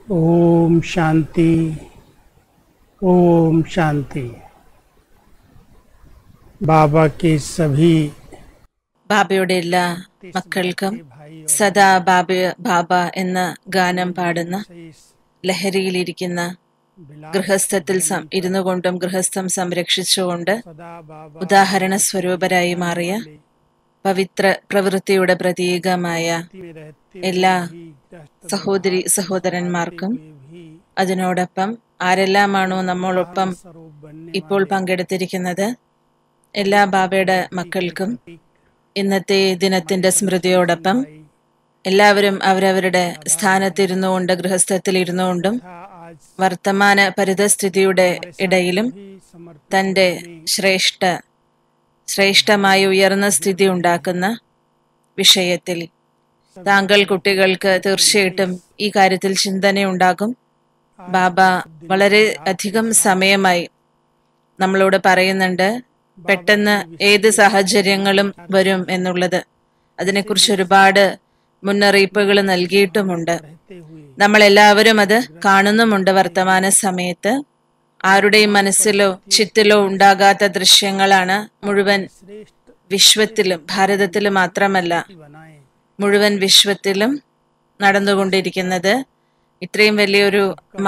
ओम शांति ओम शांति बाबा के सभी ബാബയുടെ എല്ലാ മക്കൾക്കും സദാ ബാബ ബാബ എന്ന ഗാനം പാടുന്ന ലഹരിയിലിരിക്കുന്ന ഗൃഹസ്ഥത്തിൽ സം- ഇരുന്നു കൊണ്ടും ഗൃഹസ്ഥം സംരക്ഷിച്ചുകൊണ്ട് सदा बाबा ഉദാഹരണ സ്വരൂപരായി മാറിയ പവിത്ര പ്രവൃത്തിയുടെ പ്രതീകമായ में रहते എല്ലാ भी कष्ट സഹോദരി സഹോദരന്മാർക്കും हुए भी അതിനോടൊപ്പം ആരെല്ലാമാണോ നമ്മളൊപ്പം स्वरूप बनने ഇപ്പോൾ പങ്കെടുത്തിരിക്കുന്നത് എല്ലാ ബാബയുടെ മക്കൾക്കും ഇന്നത്തെ ദിനത്തിന്റെ സ്മൃതിയോടൊപ്പം എല്ലാവരും അവരവരുടെ സ്ഥാനത്തിരുന്നുകൊണ്ട് ഗൃഹസ്ഥത്തിൽ ഇരുന്നുകൊണ്ടും था आज വർത്തമാന പരിതസ്ഥിതിയുടെ ഇടയിലും भी समर्पित തന്റെ ശ്രേഷ്ഠ ശ്രേഷ്ഠമായി ഉയർന്ന സ്ഥിതി ഉണ്ടാക്കുന്ന വിഷയത്തിൽ താങ്കൾ കുട്ടികൾക്ക് തീർച്ചയായിട്ടും ഈ കാര്യത്തിൽ ചിന്തനയുണ്ടാകും ബാബ വളരെ അധികം സമയമായി നമ്മളോട് പറയുന്നുണ്ട് പെട്ടെന്ന് ഏത് സാഹചര്യങ്ങളും വരും എന്നുള്ളത് അതിനെക്കുറിച്ച് ഒരുപാട് മുന്നറിയിപ്പുകൾ നൽകിയിട്ടുമുണ്ട് रहते हुए നമ്മൾ എല്ലാവരും അത് കാണുന്നുമുണ്ട് വർത്തമാന സമയത്ത് ആരുടെയും മനസ്സിലോ ചിത്തിലോ ഉണ്ടാകാത്ത ദൃശ്യങ്ങളാണ് മുഴുവൻ श्रेष्ठ വിശ്വത്തിലും ഭാരതത്തിലും മാത്രമല്ല बनाए മുഴുവൻ വിശ്വത്തിലും നടന്നുകൊണ്ടിരിക്കുന്നത് ഇത്രയും വലിയൊരു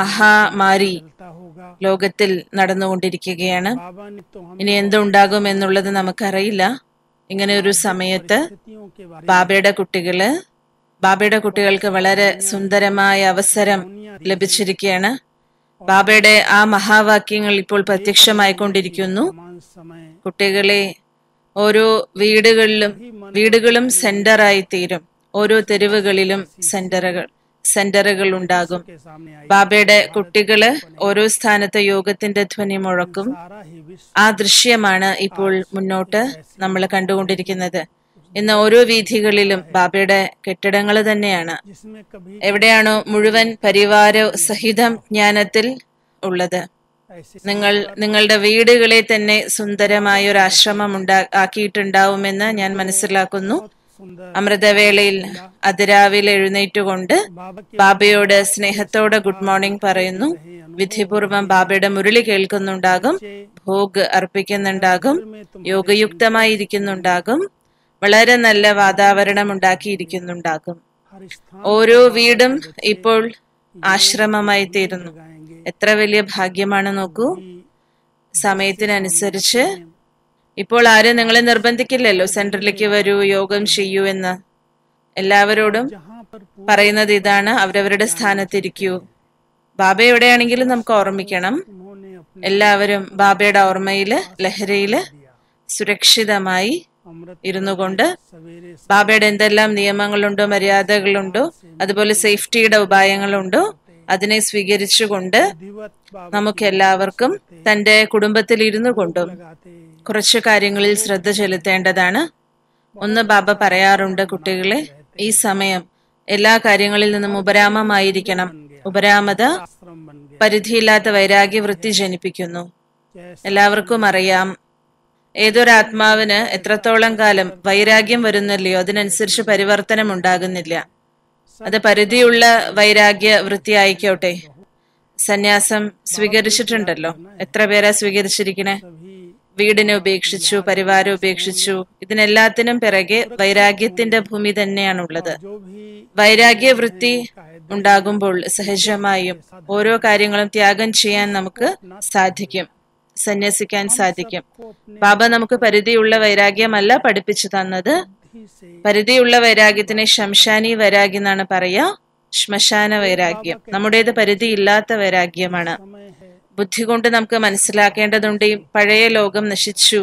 മഹാമാരി चलता होगा ലോകത്തിൽ നടന്നുകൊണ്ടിരിക്കുകയാണ് बाबा ने तो हम ഇനി എന്തുണ്ടാകും എന്നുള്ളത് നമുക്കറിയില്ല ഇങ്ങനെ ഒരു സമയത്ത് स्थितियों के बारे ബാബയുടെ കുട്ടികള് ബാബയുടെ കുട്ടികൾക്ക് വളരെ സുന്ദരമായ അവസരം ലഭിച്ചിരിക്കുകയാണ് ബാബയുടെ ആ മഹാവാക്യങ്ങൾ ഇപ്പോൾ പ്രത്യക്ഷമായിക്കൊണ്ടിരിക്കുന്നു समान समय കുട്ടികളെ ഓരോ വീടുകളിലും വീടുകളും സെന്ററായി തീരും ഓരോ തെരുവുകളിലും സെന്ററുകൾ സെന്ററുകൾ ഉണ്ടാകും के सामने आई ബാബയുടെ കുട്ടികള് ഓരോ സ്ഥാനത്ത് യോഗത്തിന്റെ ധ്വനി മുഴക്കും सारा ही विश्व ആ ദൃശ്യമാണ് ഇപ്പോൾ മുന്നോട്ട് നമ്മൾ കണ്ടുകൊണ്ടിരിക്കുന്നത് ഇന്ന് ഓരോ വീഥികളിലും ബാബയുടെ കെട്ടിടങ്ങൾ തന്നെയാണ് जिसमें कभी എവിടെയാണോ മുഴുവൻ പരിവാര സഹിതം ജ്ഞാനത്തിൽ ഉള്ളത് ऐसे നിങ്ങൾ നിങ്ങളുടെ വീടുകളെ തന്നെ സുന്ദരമായ ഒരു ആശ്രമം ഉണ്ടാ ആക്കിയിട്ടുണ്ടാവുമെന്ന് ഞാൻ മനസ്സിലാക്കുന്നു सुंदर അമൃതവേളയിൽ അതിരാവിലെ എഴുന്നേറ്റുകൊണ്ട് बाबा के ബാബയോട് സ്നേഹത്തോടെ ഗുഡ് മോർണിംഗ് പറയുന്നു വിധിപൂർവം ബാബയുടെ മുരളി കേൾക്കുന്നുണ്ടാകും ഭോഗ് അർപ്പിക്കുന്നുണ്ടാകും യോഗയുക്തമായിരിക്കുന്നുണ്ടാകും വളരെ നല്ല വാതാവരണം ഉണ്ടാക്കിയിരിക്കുന്നുണ്ടാകും हर स्थान ഓരോ വീടും ഇപ്പോൾ ആശ്രമമായി തീരുന്നു गाएंगे എത്ര വലിയ ഭാഗ്യമാണ് നോക്കൂ സമയത്തിനനുസരിച്ച് ഇപ്പോൾ ആരും നിങ്ങളെ നിർബന്ധിക്കില്ലല്ലോ സെന്ററിലേക്ക് വരൂ യോഗം ചെയ്യൂ എന്ന് എല്ലാവരോടും जहाँ पर പറയുന്നത് ഇതാണ് അവരവരുടെ സ്ഥാനത്തിരിക്കൂ ബാബ എവിടെയാണെങ്കിലും നമുക്ക് ഓർമ്മിക്കണം उन्होंने अपने എല്ലാവരും ബാബയുടെ ഓർമ്മയില് ലഹരിയില് സുരക്ഷിതമായി अमृत ഇരുന്നു കൊണ്ട് सवेरे ബാബയുടെ എന്തെല്ലാം നിയമങ്ങളുണ്ടോ മര്യാദകളുണ്ടോ അതുപോലെ സേഫ്റ്റിയുടെ ഉപായങ്ങളുണ്ടോ അതിനെ സ്വീകരിച്ചുകൊണ്ട് दिवत बाबा നമുക്ക് എല്ലാവർക്കും തന്റെ കുടുംബത്തിൽ ഇരുന്നു കൊണ്ടും लगाते കുറച്ച് കാര്യങ്ങളിൽ ശ്രദ്ധ ചെലുത്തേണ്ടതാണ് ഒന്ന് ബാബ പറയാറുണ്ട് കുട്ടികളെ ഈ സമയം എല്ലാ കാര്യങ്ങളിൽ നിന്നും ഉപരാമമായിരിക്കണം ഉപരാമത आश्रम बन गया പരിധിയില്ലാത്ത വൈരാഗ്യവൃത്തി ജനിപ്പിക്കുന്നു जैसे എല്ലാവർക്കും അറിയാം ഏതൊരാത്മാവിന് എത്രത്തോളം കാലം വൈരാഗ്യം വരുന്നില്ലയോ അതിനനുസരിച്ച് പരിവർത്തനം ഉണ്ടാകുന്നില്ല അത് പരിധിയുള്ള വൈരാഗ്യ വൃത്തി ആയിക്കോട്ടെ സന്യാസം സ്വീകരിച്ചിട്ടുണ്ടല്ലോ എത്ര പേരാ സ്വീകരിച്ചിരിക്കണേ सभी വീടിനെ ഉപേക്ഷിച്ചു പരിവാരം ഉപേക്ഷിച്ചു ഇതിനെല്ലാത്തിനും പിറകെ വൈരാഗ്യത്തിന്റെ ഭൂമി തന്നെയാണുള്ളത് जो भी വൈരാഗ്യവൃത്തി ഉണ്ടാകുമ്പോൾ സഹജമായും ഓരോ കാര്യങ്ങളും ത്യാഗം ചെയ്യാൻ നമുക്ക് സാധിക്കും സന്യസിക്കാൻ സാധിക്കും ബാബ നമുക്ക് പരിധിയുള്ള വൈരാഗ്യമല്ല പഠിപ്പിച്ചു തന്നത് ही से പരിധിയുള്ള വൈരാഗ്യത്തിനെ ശംശാനി വൈരാഗ്യം എന്നാണ് പറയാ ശ്മശാന വൈരാഗ്യം നമ്മുടേത് പരിധിയില്ലാത്ത വൈരാഗ്യമാണ് समय है ബുദ്ധി കൊണ്ട് നമുക്ക് മനസ്സിലാക്കേണ്ടതുണ്ട് ഈ പഴയ ലോകം നശിച്ചു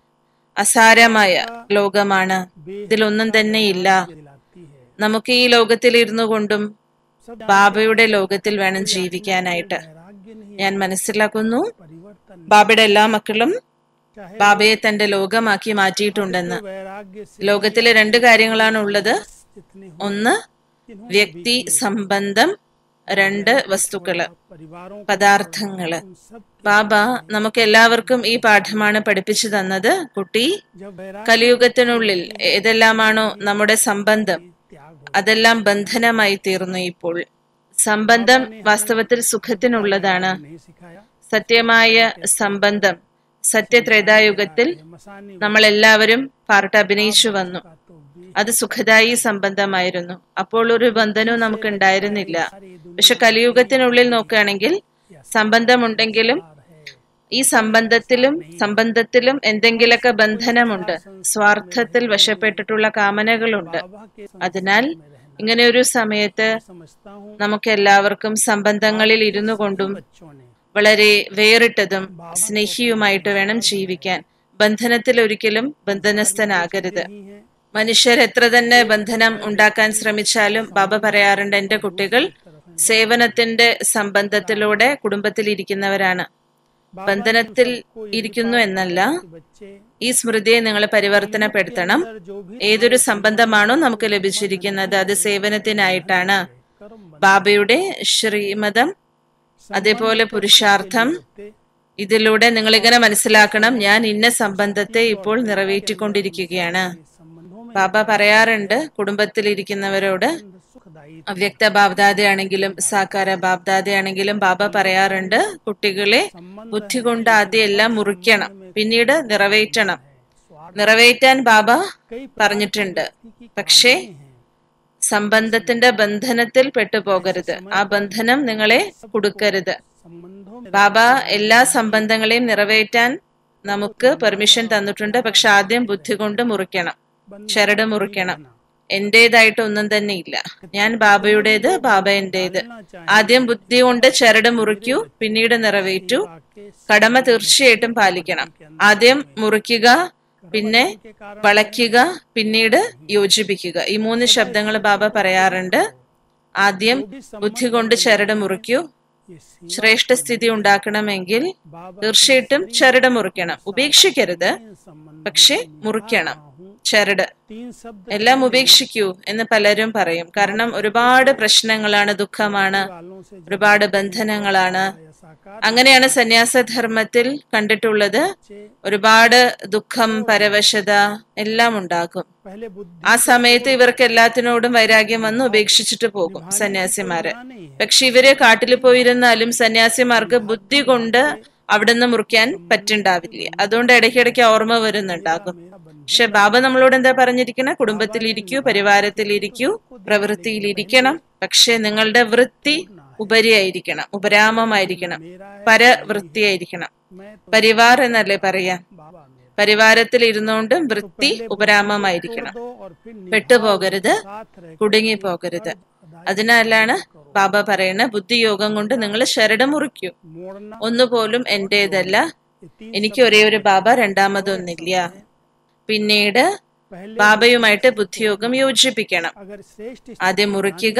അസാരമായ ലോകമാണ് ഇതിലൊന്നും തന്നെ ഇല്ല दिलाती है നമുക്ക് ഈ ലോകത്തിൽ ഇരുന്നു കൊണ്ടും ബാബയുടെ ലോകത്തിൽ വേണം ജീവിക്കാനായിട്ട് वैराग्य नहीं ഞാൻ മനസ്സിലാക്കുന്നു परिवर्तन ബാബയുടെ എല്ലാ മക്കളും चाहे ബാബയെ തന്റെ ലോകമാക്കി മാറ്റിയിട്ടുണ്ടെന്ന് वैराग्य से ലോകത്തിലെ രണ്ട് കാര്യങ്ങളാണ് ഉള്ളത് जितने ഒന്ന് വ്യക്തി സംബന്ധം രണ്ട് വസ്തുക്കള് परिवारों പദാർത്ഥങ്ങള് उन सब ബാബ നമുക്ക് എല്ലാവർക്കും ഈ പാഠമാണ് പഠിപ്പിച്ചു തന്നത് കുട്ടി जब वैराग्य കലിയുഗത്തിനുള്ളിൽ ഏതെല്ലാമാണോ നമ്മുടെ സംബന്ധം त्याग हो അതെല്ലാം ബന്ധനമായി തീർന്നു ഇപ്പോൾ സംബന്ധം വാസ്തവത്തിൽ സുഖത്തിനുള്ളതാണ് नहीं सिखाया സത്യമായ സംബന്ധം സത്യത്രേതായുഗത്തിൽ मसानी നമ്മൾ എല്ലാവരും പാർട്ട് അഭിനയിച്ചു വന്നു का तो भी അത് സുഖദായി സംബന്ധമായിരുന്നു അപ്പോൾ ഒരു ബന്ധനവും നമുക്ക് ഉണ്ടായിരുന്നില്ല പക്ഷെ കലിയുഗത്തിനുള്ളിൽ നോക്കുകയാണെങ്കിൽ സംബന്ധമുണ്ടെങ്കിലും ഈ സംബന്ധത്തിലും സംബന്ധത്തിലും എന്തെങ്കിലൊക്കെ ബന്ധനമുണ്ട് സ്വാർത്ഥത്തിൽ വശപ്പെട്ടിട്ടുള്ള കാമനകളുണ്ട് बाबा के അതിനാൽ ഇങ്ങനെ ഒരു സമയത്ത് समझता हूँ നമുക്ക് എല്ലാവർക്കും സംബന്ധങ്ങളിൽ ഇരുന്നു കൊണ്ടും बच्चों ने വളരെ വേറിട്ടതും സ്നേഹിയുമായിട്ട് വേണം ജീവിക്കാൻ ബന്ധനത്തിൽ ഒരിക്കലും ബന്ധനസ്ഥനാകരുത് नहीं है മനുഷ്യർ എത്ര തന്നെ ബന്ധനം ഉണ്ടാക്കാൻ ശ്രമിച്ചാലും ബാബ പറയാറുണ്ട് എന്റെ കുട്ടികൾ സേവനത്തിന്റെ സംബന്ധത്തിലൂടെ കുടുംബത്തിൽ ഇരിക്കുന്നവരാണ് ബന്ധനത്തിൽ ഇരിക്കുന്നു എന്നല്ല बच्चे ഈ സ്മൃതിയെ നിങ്ങൾ പരിവർത്തനപ്പെടുത്തണം जो भी ഏതൊരു സംബന്ധമാണോ നമുക്ക് ലഭിച്ചിരിക്കുന്നത് അത് സേവനത്തിനായിട്ടാണ് कर्म ബാബയുടെ ശ്രീമതം അതേപോലെ പുരുഷാർത്ഥം ഇതിലൂടെ നിങ്ങൾ ഇങ്ങനെ മനസ്സിലാക്കണം ഞാൻ ഇന്ന സംബന്ധത്തെ ഇപ്പോൾ നിറവേറ്റിക്കൊണ്ടിരിക്കുകയാണ് संबंधों में ബാബ പറയാറുണ്ട് കുടുംബത്തിലിരിക്കുന്നവരോട് सुखदायी അവ്യക്ത ബാബ്ദാദയാണെങ്കിലും സാകാര ബാബ്ദാദയാണെങ്കിലും ബാബ പറയാറുണ്ട് കുട്ടികളെ ബുദ്ധി കൊണ്ട് ആദ്യം എല്ലാം മുറിക്കണം പിന്നീട് നിറവേറ്റണം നിറവേറ്റാൻ ബാബ പറഞ്ഞിട്ടുണ്ട് പക്ഷേ സംബന്ധത്തിന്റെ ബന്ധനത്തിൽ പെട്ടുപോകരുത് ആ ബന്ധനം നിങ്ങളെ കൊടുക്കരുത് संबंधों में ബാബ എല്ലാ സംബന്ധങ്ങളെയും നിറവേറ്റാൻ നമുക്ക് പെർമിഷൻ തന്നിട്ടുണ്ട് പക്ഷെ ആദ്യം ബുദ്ധി കൊണ്ട് മുറിക്കണം ചരട് മുറിക്കണം എന്റേതായിട്ട് ഒന്നും തന്നെ ഇല്ല ഞാൻ ബാബയുടേത് ബാബ എന്റേത് ആദ്യം ബുദ്ധി കൊണ്ട് ചരട് മുറിക്കൂ പിന്നീട് നിറവേറ്റൂ आके കടമ തീർച്ചയായിട്ടും പാലിക്കണം ആദ്യം മുറിക്കുക പിന്നെ വളയ്ക്കുക പിന്നീട് യോജിപ്പിക്കുക ഈ മൂന്ന് ശബ്ദങ്ങൾ ബാബ പറയാറുണ്ട് ആദ്യം ബുദ്ധി കൊണ്ട് ചരട് മുറിക്കൂ ये सी- ശ്രേഷ്ഠ സ്ഥിതി ഉണ്ടാക്കണമെങ്കിൽ തീർച്ചയായിട്ടും ചരട് മുറിക്കണം ഉപേക്ഷിക്കരുത് संबंध പക്ഷെ മുറിക്കണം ചരട് तीन शब्द എല്ലാം ഉപേക്ഷിക്കൂ എന്ന് പലരും പറയും കാരണം ഒരുപാട് പ്രശ്നങ്ങളാണ് ദുഃഖമാണ് वालों से ഒരുപാട് ബന്ധനങ്ങളാണ് या साकार അങ്ങനെയാണ് സന്യാസധർമ്മത്തിൽ കണ്ടിട്ടുള്ളത് ഒരുപാട് ദുഃഖം പരവശത എല്ലാം ഉണ്ടാകും पहले बुद्धि ആ സമയത്ത് ഇവർക്ക് എല്ലാത്തിനോടും വൈരാഗ്യം വന്ന് ഉപേക്ഷിച്ചിട്ട് പോകും സന്യാസിമാര് नहीं है പക്ഷെ ഇവര് കാട്ടിൽ പോയിരുന്നാലും സന്യാസിമാർക്ക് ബുദ്ധി കൊണ്ട് അവിടുന്ന് മുറിക്കാൻ പറ്റുണ്ടാവില്ല അതുകൊണ്ട് ഇടയ്ക്കിടയ്ക്ക് ഓർമ്മ വരുന്നുണ്ടാകും പക്ഷെ ബാബ നമ്മളോട് എന്താ പറഞ്ഞിരിക്കണ കുടുംബത്തിലിരിക്കൂ പരിവാരത്തിലിരിക്കൂ പ്രവൃത്തിയിലിരിക്കണം പക്ഷെ നിങ്ങളുടെ വൃത്തി ഉപരിയായിരിക്കണം ഉപരാമമായിരിക്കണം പരവൃത്തിയായിരിക്കണം मैं तो പരിവാർ എന്നല്ലേ പറയാ बाबा मेरा പരിവാരത്തിൽ ഇരുന്നുകൊണ്ടും വൃത്തി ഉപരാമമായിരിക്കണം दो और फिर പെട്ടുപോകരുത് साथ रह കുടുങ്ങിപ്പോകരുത് അതിനാലാണ് ബാബ പറയുന്നത് ബുദ്ധിയോഗം കൊണ്ട് നിങ്ങൾ ശരണം മുറിക്കൂ मोड़ना ഒന്നുപോലും എന്റേതല്ല ये तीन എനിക്ക് ഒരേ ഒരു ബാബ രണ്ടാമതൊന്നില്ല പിന്നീട് पहले ബാബയുമായിട്ട് ബുദ്ധിയോഗം യോജിപ്പിക്കണം अगर श्रेष्ठ ആദ്യം മുറിക്കുക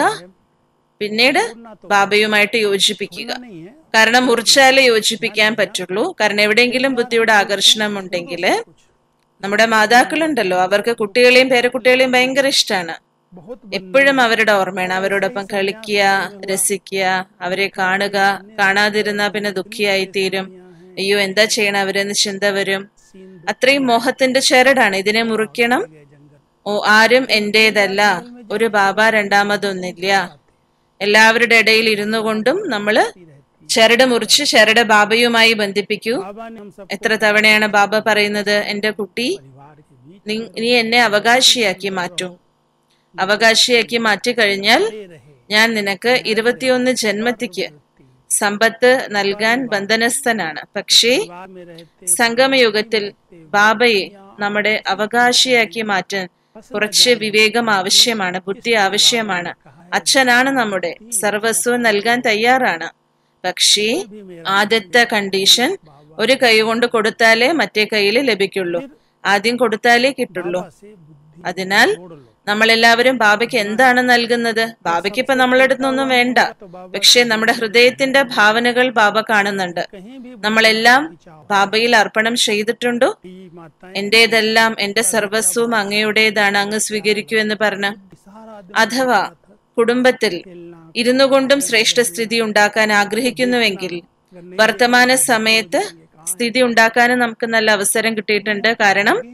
പിന്നീട് ബാബയുമായിട്ട് യോജിപ്പിക്കുക नहीं है കാരണം മുറിച്ചാലേ യോജിപ്പിക്കാൻ പറ്റുള്ളൂ കാരണം എവിടെയെങ്കിലും ബുദ്ധിയുടെ ആകർഷണം ഉണ്ടെങ്കിൽ നമ്മുടെ മാതാക്കളുണ്ടല്ലോ അവർക്ക് കുട്ടികളെയും പേരക്കുട്ടികളെയും ഭയങ്കര ഇഷ്ടമാണ് बहुत എപ്പോഴും അവരുടെ ഓർമ്മയാണ് അവരോടൊപ്പം കളിക്കുക രസിക്കുക അവരെ കാണുക കാണാതിരുന്നാ പിന്നെ ദുഃഖിയായി തീരും അയ്യോ എന്താ ചെയ്യണം അവരെന്ന് ചിന്ത വരും सीन അത്രയും മോഹത്തിന്റെ ചരടാണ് ഇതിനെ മുറിക്കണം गए जंगल ഓ ആരും എന്റേതല്ല ഒരു ബാബ രണ്ടാമതൊന്നില്ല എല്ലാവരുടെ ഇടയിൽ ഇരുന്നു കൊണ്ടും നമ്മള് ചരട് മുറിച്ച് ചരട് ബാബയുമായി ബന്ധിപ്പിക്കൂ बाबा ने हम सब എത്ര തവണയാണ് ബാബ പറയുന്നത് എന്റെ കുട്ടി परिवार के बीच നി- നീ എന്നെ അവകാശിയാക്കി മാറ്റൂ അവകാശിയാക്കി മാറ്റി കഴിഞ്ഞാൽ ले रहे ഞാൻ നിനക്ക് ഇരുപത്തിയൊന്ന് ജന്മത്തിക്ക് സമ്പത്ത് നൽകാൻ ബന്ധനസ്ഥനാണ് പക്ഷേ परिवार में रहते സംഗമയുഗത്തിൽ ബാബയെ നമ്മുടെ അവകാശിയാക്കി മാറ്റാൻ കുറച്ച് വിവേകം ആവശ്യമാണ് ബുദ്ധി ആവശ്യമാണ് അച്ഛനാണ് നമ്മുടെ സർവസ്വം നൽകാൻ തയ്യാറാണ് പക്ഷേ ആദ്യത്തെ കണ്ടീഷൻ ഒരു കൈ കൊണ്ട് കൊടുത്താലേ മറ്റേ കയ്യിൽ ലഭിക്കുള്ളൂ ആദ്യം കൊടുത്താലേ കിട്ടുള്ളൂ से बुद्धि അതിനാൽ जोड़ लो നമ്മളെല്ലാവരും ബാബയ്ക്ക് എന്താണ് നൽകുന്നത് ബാബയ്ക്ക് ഇപ്പൊ നമ്മളുടെ അടുത്തൊന്നും വേണ്ട പക്ഷെ നമ്മുടെ ഹൃദയത്തിന്റെ ഭാവനകൾ ബാബ കാണുന്നുണ്ട് कहीं भी നമ്മളെല്ലാം ബാബയിൽ അർപ്പണം ചെയ്തിട്ടുണ്ടോ बुद्धि माताएं എന്റേതെല്ലാം എന്റെ സർവസ്വവും അങ്ങയുടേതാണ് അങ്ങ് സ്വീകരിക്കൂ എന്ന് പറഞ്ഞ് सारा दिन അഥവാ കുടുംബത്തിൽ ഇരുന്നു കൊണ്ടും ശ്രേഷ്ഠസ്ഥിതി ഉണ്ടാക്കാൻ ആഗ്രഹിക്കുന്നുവെങ്കിൽ വർത്തമാന സമയത്ത് സ്ഥിതി ഉണ്ടാക്കാനും നമുക്ക് നല്ല അവസരം കിട്ടിയിട്ടുണ്ട് കാരണം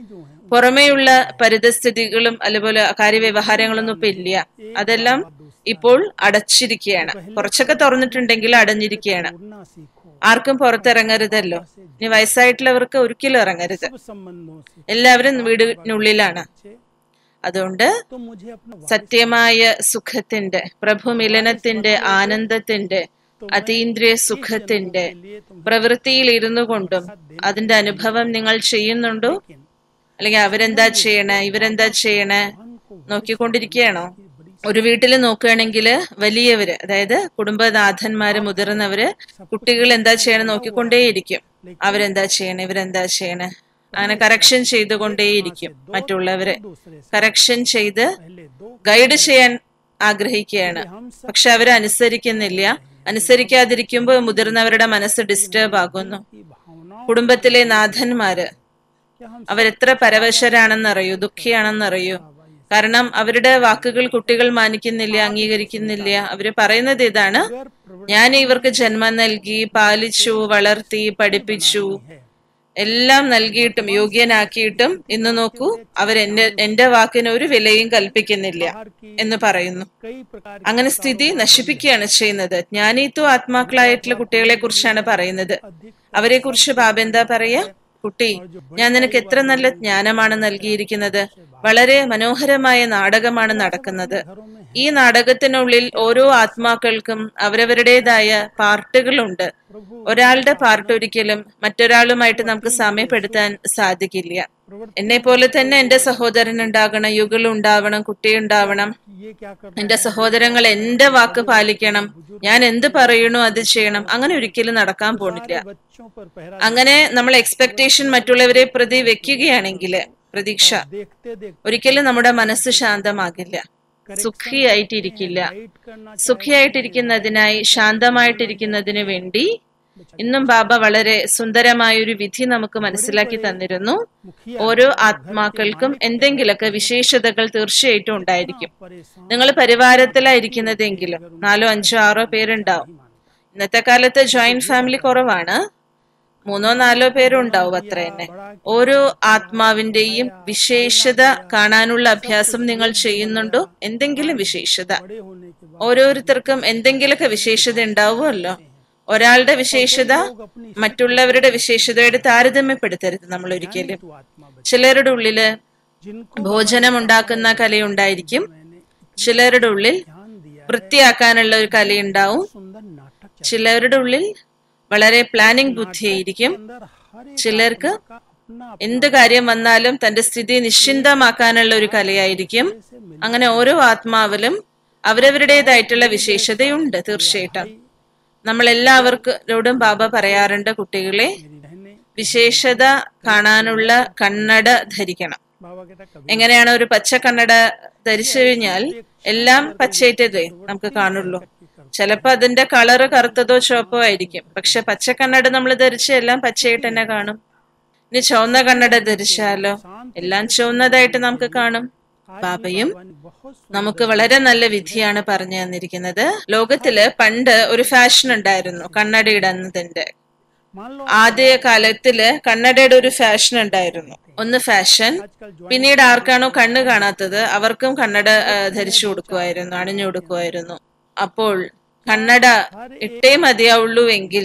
പുറമേയുള്ള പരിതസ്ഥിതികളും അതുപോലെ കാര്യവ്യവഹാരങ്ങളൊന്നും ഇപ്പൊ ഇല്ല അതെല്ലാം ഇപ്പോൾ അടച്ചിരിക്കുകയാണ് കുറച്ചൊക്കെ തുറന്നിട്ടുണ്ടെങ്കിൽ അടഞ്ഞിരിക്കുകയാണ് उड़ना सीखो ആർക്കും പുറത്തിറങ്ങരുതല്ലോ ഇനി വയസ്സായിട്ടുള്ളവർക്ക് ഒരിക്കലും ഇറങ്ങരുത് सब संबंधों से എല്ലാവരും വീടിനുള്ളിലാണ് अच्छे അതുകൊണ്ട് तो मुझे अपना സത്യമായ സുഖത്തിന്റെ പ്രഭുമിലനത്തിന്റെ ആനന്ദത്തിന്റെ അതീന്ദ്രിയ സുഖത്തിന്റെ लिए तुम പ്രവൃത്തിയിൽ ഇരുന്നു കൊണ്ടും അതിന്റെ അനുഭവം നിങ്ങൾ ചെയ്യുന്നുണ്ടോ അല്ലെങ്കിൽ അവരെന്താ ചെയ്യണേ ഇവരെന്താ ചെയ്യണേ നോക്കിക്കൊണ്ടിരിക്കുകയാണോ ഒരു വീട്ടിൽ നോക്കുകയാണെങ്കിൽ വലിയവര് അതായത് കുടുംബനാഥന്മാര് മുതിർന്നവര് കുട്ടികൾ എന്താ ചെയ്യണേ നോക്കിക്കൊണ്ടേയിരിക്കും അവരെന്താ ചെയ്യണേ ഇവരെന്താ ചെയ്യണേ അങ്ങനെ കറക്ഷൻ ചെയ്തുകൊണ്ടേയിരിക്കും മറ്റുള്ളവരെ दूसरे से കറക്ഷൻ ചെയ്ത് पहले दो ഗൈഡ് ചെയ്യാൻ ആഗ്രഹിക്കുകയാണ് പക്ഷെ അവരെ അനുസരിക്കുന്നില്ല അനുസരിക്കാതിരിക്കുമ്പോൾ മുതിർന്നവരുടെ മനസ്സ് ഡിസ്റ്റർബ് ആകുന്നു की भावनाओं കുടുംബത്തിലെ നാഥന്മാര് क्या हम അവരെത്ര പരവശരാണെന്നറിയൂ ദുഃഖിയാണെന്നറിയൂ കാരണം അവരുടെ വാക്കുകൾ കുട്ടികൾ മാനിക്കുന്നില്ല അംഗീകരിക്കുന്നില്ല അവര് പറയുന്നത് ഇതാണ് अगर प्रवृत्ति ഞാൻ ഇവർക്ക് ജന്മം നൽകി പാലിച്ചു വളർത്തി പഠിപ്പിച്ചു है എല്ലാം നൽകിയിട്ടും യോഗ്യനാക്കിയിട്ടും ഇന്ന് നോക്കൂ അവരെന്റെ എന്റെ വാക്കിന് ഒരു വിലയും കൽപ്പിക്കുന്നില്ല बाहर की എന്ന് പറയുന്നു कई प्रकार അങ്ങനെ സ്ഥിതി നശിപ്പിക്കുകയാണ് ചെയ്യുന്നത് ജ്ഞാനീത്വ ആത്മാക്കളായിട്ടുള്ള കുട്ടികളെ കുറിച്ചാണ് പറയുന്നത് अधिक അവരെ കുറിച്ച് ബാബ എന്താ പറയാ കുട്ടി ഞാൻ നിനക്ക് എത്ര നല്ല ജ്ഞാനമാണ് നൽകിയിരിക്കുന്നത് വളരെ മനോഹരമായ നാടകമാണ് നടക്കുന്നത് घरों में ഈ നാടകത്തിനുള്ളിൽ ഓരോ ആത്മാക്കൾക്കും അവരവരുടേതായ പാർട്ടുകളുണ്ട് ഒരാളുടെ പാർട്ട് ഒരിക്കലും മറ്റൊരാളുമായിട്ട് നമുക്ക് സമയപ്പെടുത്താൻ സാധിക്കില്ല എന്നെ പോലെ തന്നെ എന്റെ സഹോദരൻ ഉണ്ടാകണം യുഗൾ ഉണ്ടാവണം കുട്ടി ഉണ്ടാവണം ये क्या कर എന്റെ സഹോദരങ്ങൾ എന്റെ വാക്ക് പാലിക്കണം ഞാൻ എന്ത് പറയണോ അത് ചെയ്യണം അങ്ങനെ ഒരിക്കലും നടക്കാൻ പോണില്ല बच्चों पर पहरा അങ്ങനെ നമ്മൾ എക്സ്പെക്ടേഷൻ മറ്റുള്ളവരെ പ്രതി വെക്കുകയാണെങ്കിൽ പ്രതീക്ഷ देखते देखते ഒരിക്കലും നമ്മുടെ മനസ്സ് ശാന്തമാകില്ല സുഖിയായിട്ടിരിക്കില്ല वेट करना സുഖിയായിട്ടിരിക്കുന്നതിനായി ശാന്തമായിട്ടിരിക്കുന്നതിന് വേണ്ടി ഇന്നും ബാബ വളരെ സുന്ദരമായ ഒരു വിധി നമുക്ക് മനസ്സിലാക്കി തന്നിരുന്നു मुखिया ഓരോ ആത്മാക്കൾക്കും എന്തെങ്കിലുമൊക്കെ വിശേഷതകൾ തീർച്ചയായിട്ടും ഉണ്ടായിരിക്കും परेशान നിങ്ങൾ പരിവാരത്തിലായിരിക്കുന്നതെങ്കിലും നാലോ അഞ്ചോ ആറോ പേരുണ്ടാവും ഇന്നത്തെ കാലത്ത് ജോയിന്റ് ഫാമിലി കുറവാണ് മൂന്നോ നാലോ പേരുണ്ടാവും അത്ര തന്നെ ഓരോ ആത്മാവിന്റെയും വിശേഷത കാണാനുള്ള അഭ്യാസം നിങ്ങൾ ചെയ്യുന്നുണ്ടോ എന്തെങ്കിലും വിശേഷത बड़े होने के बाद ഓരോരുത്തർക്കും എന്തെങ്കിലുമൊക്കെ വിശേഷത ഉണ്ടാവുമല്ലോ ഒരാളുടെ വിശേഷത മറ്റുള്ളവരുടെ വിശേഷതയോട് താരതമ്യപ്പെടുത്തരുത് നമ്മൾ ഒരിക്കലും तो आत्मा बच ചിലരുടെ ഉള്ളില് जिनको ഭോജനം ഉണ്ടാക്കുന്ന കലയുണ്ടായിരിക്കും मैंने ചിലരുടെ ഉള്ളിൽ ध्यान दिया വൃത്തിയാക്കാനുള്ള ഒരു കലയുണ്ടാവും सुंदर नाटक चल ചിലരുടെ ഉള്ളിൽ വളരെ പ്ലാനിംഗ് ബുദ്ധിയായിരിക്കും अंदर हर एक ചിലർക്ക് का अपना എന്ത് കാര്യം വന്നാലും തന്റെ സ്ഥിതി നിശ്ചിന്തമാക്കാനുള്ള ഒരു കലയായിരിക്കും അങ്ങനെ ഓരോ ആത്മാവിലും അവരവരുടേതായിട്ടുള്ള വിശേഷതയുണ്ട് തീർച്ചയായിട്ടും നമ്മൾ എല്ലാവർക്കരോടും ബാബ പറയാറുണ്ട് കുട്ടികളെ मेरी बहने വിശേഷത കാണാനുള്ള കണ്ണട ധരിക്കണം बाबा कहता कभी എങ്ങനെയാണ് ഒരു പച്ച കണ്ണട ധരിച്ചു കഴിഞ്ഞാൽ എല്ലാം പച്ചയിട്ടതേ നമുക്ക് കാണുള്ളൂ ചിലപ്പോ അതിന്റെ കളറ് കറുത്തതോ ചുവപ്പോ ആയിരിക്കും പക്ഷെ പച്ച കണ്ണട നമ്മൾ ധരിച്ച എല്ലാം പച്ചയായിട്ട് തന്നെ കാണും ഇനി ചുവന്ന കണ്ണട ധരിച്ചാലോ എല്ലാം ചുവന്നതായിട്ട് നമുക്ക് കാണും ബാബയും बहुत നമുക്ക് വളരെ നല്ല വിധിയാണ് പറഞ്ഞു തന്നിരിക്കുന്നത് ലോകത്തില് പണ്ട് ഒരു ഫാഷൻ ഉണ്ടായിരുന്നു കണ്ണട ഇടുന്നതിന്റെ मान लो ആദ്യ കാലത്തില് കണ്ണടയുടെ ഒരു ഫാഷൻ ഉണ്ടായിരുന്നു ഒന്ന് ഫാഷൻ आजकल जो പിന്നീട് ആർക്കാണോ കണ്ണ് കാണാത്തത് അവർക്കും കണ്ണട ആ, ധരിച്ചു കൊടുക്കുമായിരുന്നു അണിഞ്ഞു കൊടുക്കുമായിരുന്നു അപ്പോൾ കണ്ണട ഇട്ടേ മതിയാവുള്ളൂ എങ്കിൽ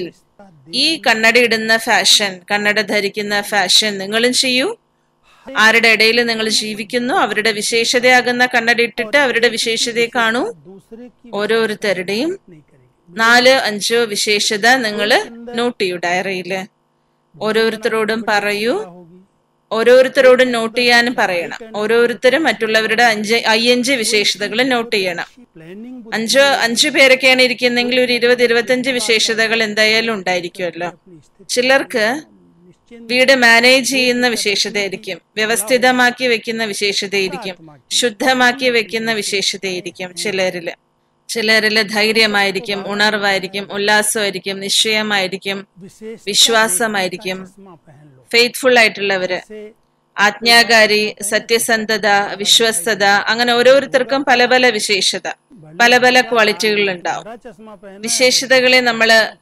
ഈ കണ്ണട ഇടുന്ന ഫാഷൻ കണ്ണട ധരിക്കുന്ന ഫാഷൻ നിങ്ങളും ചെയ്യൂ ആരുടെ ഇടയിൽ നിങ്ങൾ ജീവിക്കുന്നു അവരുടെ വിശേഷതയാകുന്ന കണ്ണട ഇട്ടിട്ട് അവരുടെ വിശേഷതയെ കാണൂ दूसरे की ഓരോരുത്തരുടെയും नहीं करेगी നാല് അഞ്ചോ വിശേഷത നിങ്ങൾ നോട്ട് ചെയ്യൂ ഡയറിയില് ഓരോരുത്തരോടും പറയൂ होगी ഓരോരുത്തരോടും നോട്ട് ചെയ്യാനും പറയണം ഓരോരുത്തരും മറ്റുള്ളവരുടെ അഞ്ച് അയ്യഞ്ച് വിശേഷതകൾ നോട്ട് ചെയ്യണം प्लानिंग അഞ്ചോ അഞ്ചു പേരൊക്കെയാണ് ഇരിക്കുന്നെങ്കിൽ ഒരു ഇരുപത് ഇരുപത്തഞ്ച് വിശേഷതകൾ എന്തായാലും ഉണ്ടായിരിക്കുമല്ലോ अपनी स्थिति ചിലർക്ക് निश्चिंत വീട് മാനേജ് ചെയ്യുന്ന വിശേഷതയായിരിക്കും വ്യവസ്ഥിതമാക്കി വെക്കുന്ന വിശേഷതയായിരിക്കും ശുദ്ധമാക്കി വെക്കുന്ന വിശേഷതയായിരിക്കും ചിലരില് ചിലരില് ധൈര്യമായിരിക്കും ഉണർവായിരിക്കും ഉല്ലാസമായിരിക്കും നിശ്ചയമായിരിക്കും विशेष വിശ്വാസമായിരിക്കും चश्मा पहन लो ഫെയ്ത്ത്ഫുൾ ആയിട്ടുള്ളവര് से ആജ്ഞാകാരി സത്യസന്ധത വിശ്വസ്തത അങ്ങനെ ഓരോരുത്തർക്കും പല പല വിശേഷത പല പല ക്വാളിറ്റികൾ ഉണ്ടാവും हरा चश्मा पहन വിശേഷതകളെ നമ്മള്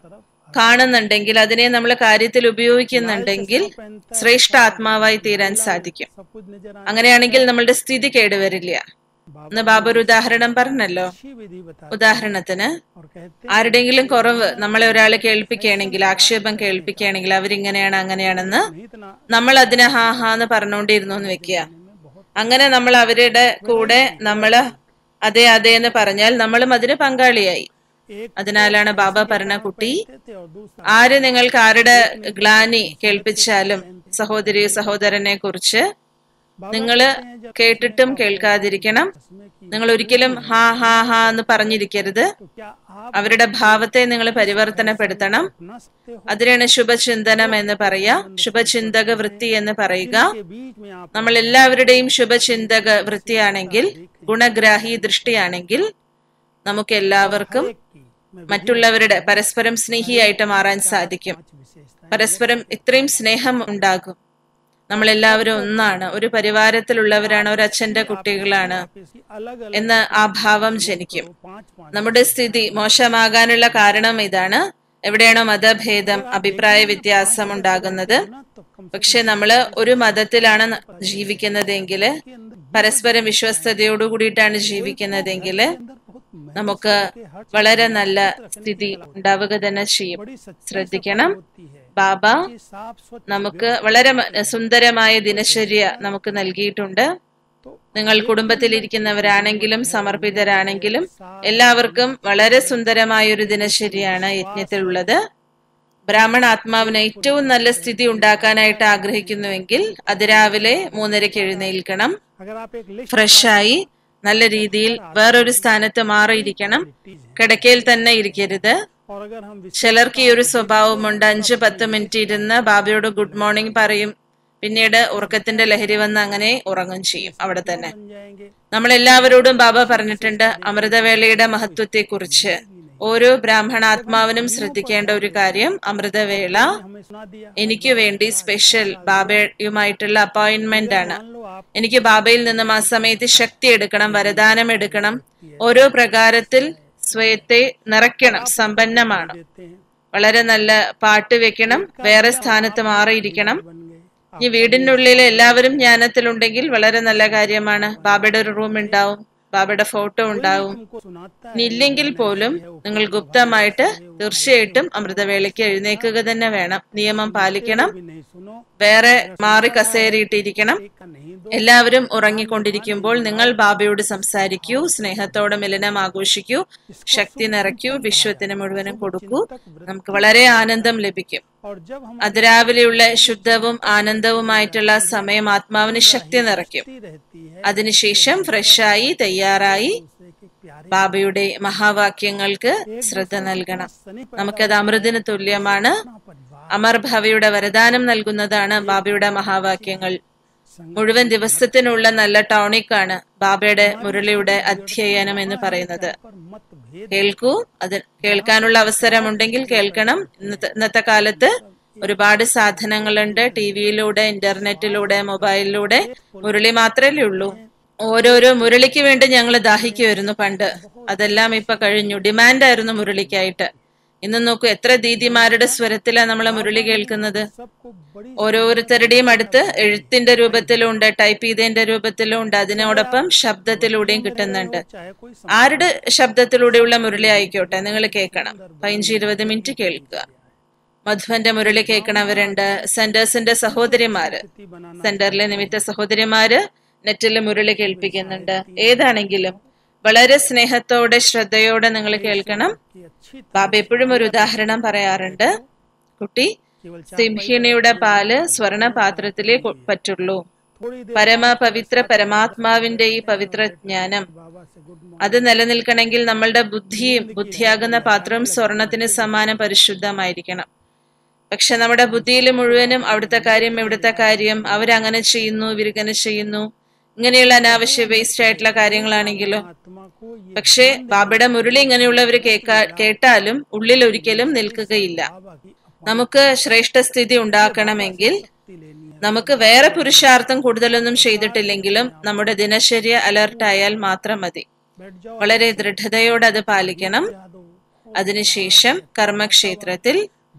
കാണുന്നുണ്ടെങ്കിൽ അതിനെ നമ്മൾ കാര്യത്തിൽ ഉപയോഗിക്കുന്നുണ്ടെങ്കിൽ ശ്രേഷ്ഠ ആത്മാവായി തീരാൻ സാധിക്കും सब कुछ नजर आने അങ്ങനെയാണെങ്കിൽ നമ്മളുടെ സ്ഥിതി കേടുവരില്ല എന്ന് ബാബ ഒരു ഉദാഹരണം പറഞ്ഞല്ലോ अच्छी विधि बता ഉദാഹരണത്തിന് और कहते ആരുടെങ്കിലും കുറവ് നമ്മളെ ഒരാൾ കേൾപ്പിക്കുകയാണെങ്കിൽ ആക്ഷേപം കേൾപ്പിക്കുകയാണെങ്കിൽ അവരിങ്ങനെയാണ് അങ്ങനെയാണെന്ന് नहीं इतना നമ്മൾ അതിനെ ഹാ ഹാ എന്ന് പറഞ്ഞുകൊണ്ടിരുന്നു എന്ന് വെക്കുക में बहुत അങ്ങനെ നമ്മൾ അവരുടെ കൂടെ നമ്മൾ അതെ അതെ എന്ന് പറഞ്ഞാൽ നമ്മളും അതിന് പങ്കാളിയായി एक അതിനാലാണ് ബാബ പറഞ്ഞ കുട്ടി थे और दूसरा ആര് നിങ്ങൾക്ക് ആരുടെ ഗ്ലാനി കേൾപ്പിച്ചാലും സഹോദരി സഹോദരനെ കുറിച്ച് നിങ്ങൾ കേട്ടിട്ടും കേൾക്കാതിരിക്കണം इसमें की നിങ്ങൾ ഒരിക്കലും ഹാ ഹാ ഹാ എന്ന് പറഞ്ഞിരിക്കരുത് तो क्या आप അവരുടെ ഭാവത്തെ നിങ്ങൾ പരിവർത്തനപ്പെടുത്തണം अपना सकते हो അതിനാണ് ശുഭചിന്തനം എന്ന് പറയുക ശുഭചിന്തക വൃത്തി എന്ന് പറയുക के बीच में आप നമ്മൾ എല്ലാവരുടെയും ശുഭചിന്തക വൃത്തിയാണെങ്കിൽ ഗുണഗ്രാഹി ദൃഷ്ടിയാണെങ്കിൽ നമുക്ക് എല്ലാവർക്കും एक की मैं മറ്റുള്ളവരുടെ പരസ്പരം സ്നേഹിയായിട്ട് മാറാൻ സാധിക്കും पांच विशेषताएं പരസ്പരം ഇത്രയും സ്നേഹം ഉണ്ടാകും നമ്മളെല്ലാവരും ഒന്നാണ് ഒരു പരിവാരത്തിലുള്ളവരാണ് ഒരു അച്ഛന്റെ കുട്ടികളാണ് इसकी अलग अलग എന്ന് ആ ഭാവം ജനിക്കും पांच पांच നമ്മുടെ സ്ഥിതി മോശമാകാനുള്ള കാരണം ഇതാണ് എവിടെയാണോ മതഭേദം അഭിപ്രായ വ്യത്യാസം ഉണ്ടാകുന്നത് ना तो कम പക്ഷെ നമ്മൾ ഒരു മതത്തിലാണ് ന- ജീവിക്കുന്നതെങ്കിൽ के अंदर പരസ്പരം വിശ്വസ്തയോടു കൂടിയിട്ടാണ് ജീവിക്കുന്നതെങ്കിൽ अंदर बहुत നമുക്ക് വളരെ നല്ല സ്ഥിതി ഉണ്ടാവുക തന്നെ ചെയ്യും बड़ी सच्चाई ശ്രദ്ധിക്കണം होती है ബാബ ये साफ स्वच्छ നമുക്ക് വളരെ മ- സുന്ദരമായ ദിനചര്യ നമുക്ക് നൽകിയിട്ടുണ്ട് तो നിങ്ങൾ കുടുംബത്തിലിരിക്കുന്നവരാണെങ്കിലും സമർപ്പിതരാണെങ്കിലും എല്ലാവർക്കും വളരെ സുന്ദരമായ ഒരു ദിനചര്യയാണ് യജ്ഞത്തിലുള്ളത് ബ്രാഹ്മണ ആത്മാവിന് ഏറ്റവും നല്ല സ്ഥിതി ഉണ്ടാക്കാനായിട്ട് ആഗ്രഹിക്കുന്നുവെങ്കിൽ അതിരാവിലെ മൂന്നരയ്ക്ക് എഴുന്നേൽക്കണം अगर आप एक लिस्ट ഫ്രഷായി നല്ല രീതിയിൽ വേറൊരു സ്ഥാനത്ത് മാറിയിരിക്കണം കിടക്കയിൽ തന്നെ ഇരിക്കരുത് और अगर हम विश्व ചിലർക്ക് ഈ ഒരു സ്വഭാവമുണ്ട് അഞ്ച് പത്ത് മിനിറ്റ് ഇരുന്ന് ബാബയോട് ഗുഡ് മോർണിംഗ് പറയും പിന്നീട് ഉറക്കത്തിന്റെ ലഹരി വന്ന് അങ്ങനെ ഉറങ്ങും ചെയ്യും അവിടെ തന്നെ बन जाएंगे നമ്മൾ എല്ലാവരോടും ബാബ പറഞ്ഞിട്ടുണ്ട് അമൃതവേളയുടെ മഹത്വത്തെ കുറിച്ച് ഓരോ ബ്രാഹ്മണാത്മാവിനും ശ്രദ്ധിക്കേണ്ട ഒരു കാര്യം അമൃതവേള हमें सुना दिया എനിക്ക് വേണ്ടി സ്പെഷ്യൽ ബാബയുമായിട്ടുള്ള അപ്പോയിന്റ്മെന്റ് ആണ് मान लो आप എനിക്ക് ബാബയിൽ നിന്നും ആ സമയത്ത് ശക്തി എടുക്കണം വരദാനം എടുക്കണം ഓരോ പ്രകാരത്തിൽ സ്വയത്തെ നിറയ്ക്കണം സമ്പന്നമാണ് देते हैं വളരെ നല്ല പാട്ട് വെക്കണം വേറെ സ്ഥാനത്ത് മാറിയിരിക്കണം बन गए ഈ വീടിനുള്ളിൽ എല്ലാവരും ജ്ഞാനത്തിലുണ്ടെങ്കിൽ വളരെ നല്ല കാര്യമാണ് ബാബയുടെ ഒരു റൂം ഉണ്ടാവും ബാബയുടെ ഫോട്ടോ ഉണ്ടാവും तुमको सुनाता ഇനി ഇല്ലെങ്കിൽ പോലും നിങ്ങൾ ഗുപ്തമായിട്ട് തീർച്ചയായിട്ടും അമൃതവേളയ്ക്ക് എഴുന്നേക്കുക തന്നെ വേണം നിയമം പാലിക്കണം भी नहीं सुनो വേറെ മാറി കസേരയിട്ടിരിക്കണം एक का नहीं दो എല്ലാവരും ഉറങ്ങിക്കൊണ്ടിരിക്കുമ്പോൾ നിങ്ങൾ ബാബയോട് സംസാരിക്കൂ സ്നേഹത്തോടെ മിലനം ആഘോഷിക്കൂ ശക്തി നിറയ്ക്കൂ വിശ്വത്തിന് മുഴുവനും കൊടുക്കൂ നമുക്ക് വളരെ ആനന്ദം ലഭിക്കും और जब हम അതിരാവിലെയുള്ള ശുദ്ധവും ആനന്ദവുമായിട്ടുള്ള സമയം ആത്മാവിന് ശക്തി നിറയ്ക്കും आती रहती है അതിനുശേഷം ഫ്രഷായി തയ്യാറായി दूसरे के प्यारे ബാബയുടെ മഹാവാക്യങ്ങൾക്ക് ശ്രദ്ധ നൽകണം നമുക്കത് അമൃതിന് തുല്യമാണ് परिवार അമർ ഭവയുടെ വരദാനം നൽകുന്നതാണ് ബാബയുടെ മഹാവാക്യങ്ങൾ മുഴുവൻ ദിവസത്തിനുള്ള നല്ല ടോണിക്കാണ് ബാബയുടെ മുരളിയുടെ അധ്യയനം എന്ന് പറയുന്നത് पर मतभेद കേൾക്കൂ അത് കേൾക്കാനുള്ള അവസരമുണ്ടെങ്കിൽ കേൾക്കണം ഇന്നത്തെ ഇന്നത്തെ കാലത്ത് ഒരുപാട് സാധനങ്ങളുണ്ട് ടി വിയിലൂടെ ഇന്റർനെറ്റിലൂടെ മൊബൈലിലൂടെ മുരളി മാത്രമല്ലേ ഉള്ളൂ ഓരോരോ മുരളിക്ക് വേണ്ടി ഞങ്ങൾ ദാഹിക്കുമായിരുന്നു പണ്ട് അതെല്ലാം ഇപ്പൊ കഴിഞ്ഞു ഡിമാൻഡായിരുന്നു മുരളിക്കായിട്ട് ഇന്ന് നോക്കൂ എത്ര ദീദിമാരുടെ സ്വരത്തിലാണ് നമ്മളെ മുരളി കേൾക്കുന്നത് सबको बड़ी ഓരോരുത്തരുടെയും അടുത്ത് എഴുത്തിന്റെ രൂപത്തിലും ഉണ്ട് ടൈപ്പ് ചെയ്തതിന്റെ രൂപത്തിലും ഉണ്ട് അതിനോടൊപ്പം ശബ്ദത്തിലൂടെയും കിട്ടുന്നുണ്ട് चाहे कोई ആരുടെ ശബ്ദത്തിലൂടെയുള്ള മുരളി ആയിക്കോട്ടെ നിങ്ങൾ കേൾക്കണം പതിനഞ്ച് ഇരുപത് മിനിറ്റ് കേൾക്കുക മധുവന്റെ മുരളി കേൾക്കണവരുണ്ട് സെന്റേഴ്സിന്റെ സഹോദരിമാര് स्थिति बनाना സെന്ററിലെ നിമിത്ത സഹോദരിമാര് നെറ്റിൽ മുരളി കേൾപ്പിക്കുന്നുണ്ട് ഏതാണെങ്കിലും വളരെ സ്നേഹത്തോടെ ശ്രദ്ധയോടെ നിങ്ങൾ കേൾക്കണം की अच्छी ബാബ എപ്പോഴും ഒരു ഉദാഹരണം പറയാറുണ്ട് കുട്ടി केवल സിംഹിണിയുടെ പാല് സ്വർണ പാത്രത്തിലേ കൊ- പറ്റുള്ളൂ थोड़ी देर പരമ പവിത്ര പരമാത്മാവിന്റെ ഈ പവിത്ര ജ്ഞാനം बाबा से गुड मॉर्निंग അത് നിലനിൽക്കണമെങ്കിൽ നമ്മളുടെ ബുദ്ധിയും ബുദ്ധിയാകുന്ന പാത്രവും സ്വർണത്തിന് സമാനം പരിശുദ്ധമായിരിക്കണം പക്ഷെ നമ്മുടെ ബുദ്ധിയിൽ മുഴുവനും അവിടുത്തെ കാര്യം ഇവിടുത്തെ കാര്യം അവരങ്ങനെ ചെയ്യുന്നു ഇവരിങ്ങനെ ചെയ്യുന്നു ഇങ്ങനെയുള്ള അനാവശ്യ വേസ്റ്റ് ആയിട്ടുള്ള കാര്യങ്ങളാണെങ്കിലോ आत्मा को ये പക്ഷേ ബാബയുടെ മുരളി ഇങ്ങനെയുള്ളവർ കേൾക്കാ കേട്ടാലും ഉള്ളിൽ ഒരിക്കലും നിൽക്കുകയില്ല बाबा की നമുക്ക് ശ്രേഷ്ഠസ്ഥിതി ഉണ്ടാക്കണമെങ്കിൽ अपनी लेनी है നമുക്ക് വേറെ പുരുഷാർത്ഥം കൂടുതലൊന്നും ചെയ്തിട്ടില്ലെങ്കിലും നമ്മുടെ ദിനചര്യ അലർട്ടായാൽ മാത്രം മതി बैठ जाओ വളരെ ദൃഢതയോടെ അത് പാലിക്കണം याद हो അതിനുശേഷം കർമ്മക്ഷേത്രത്തിൽ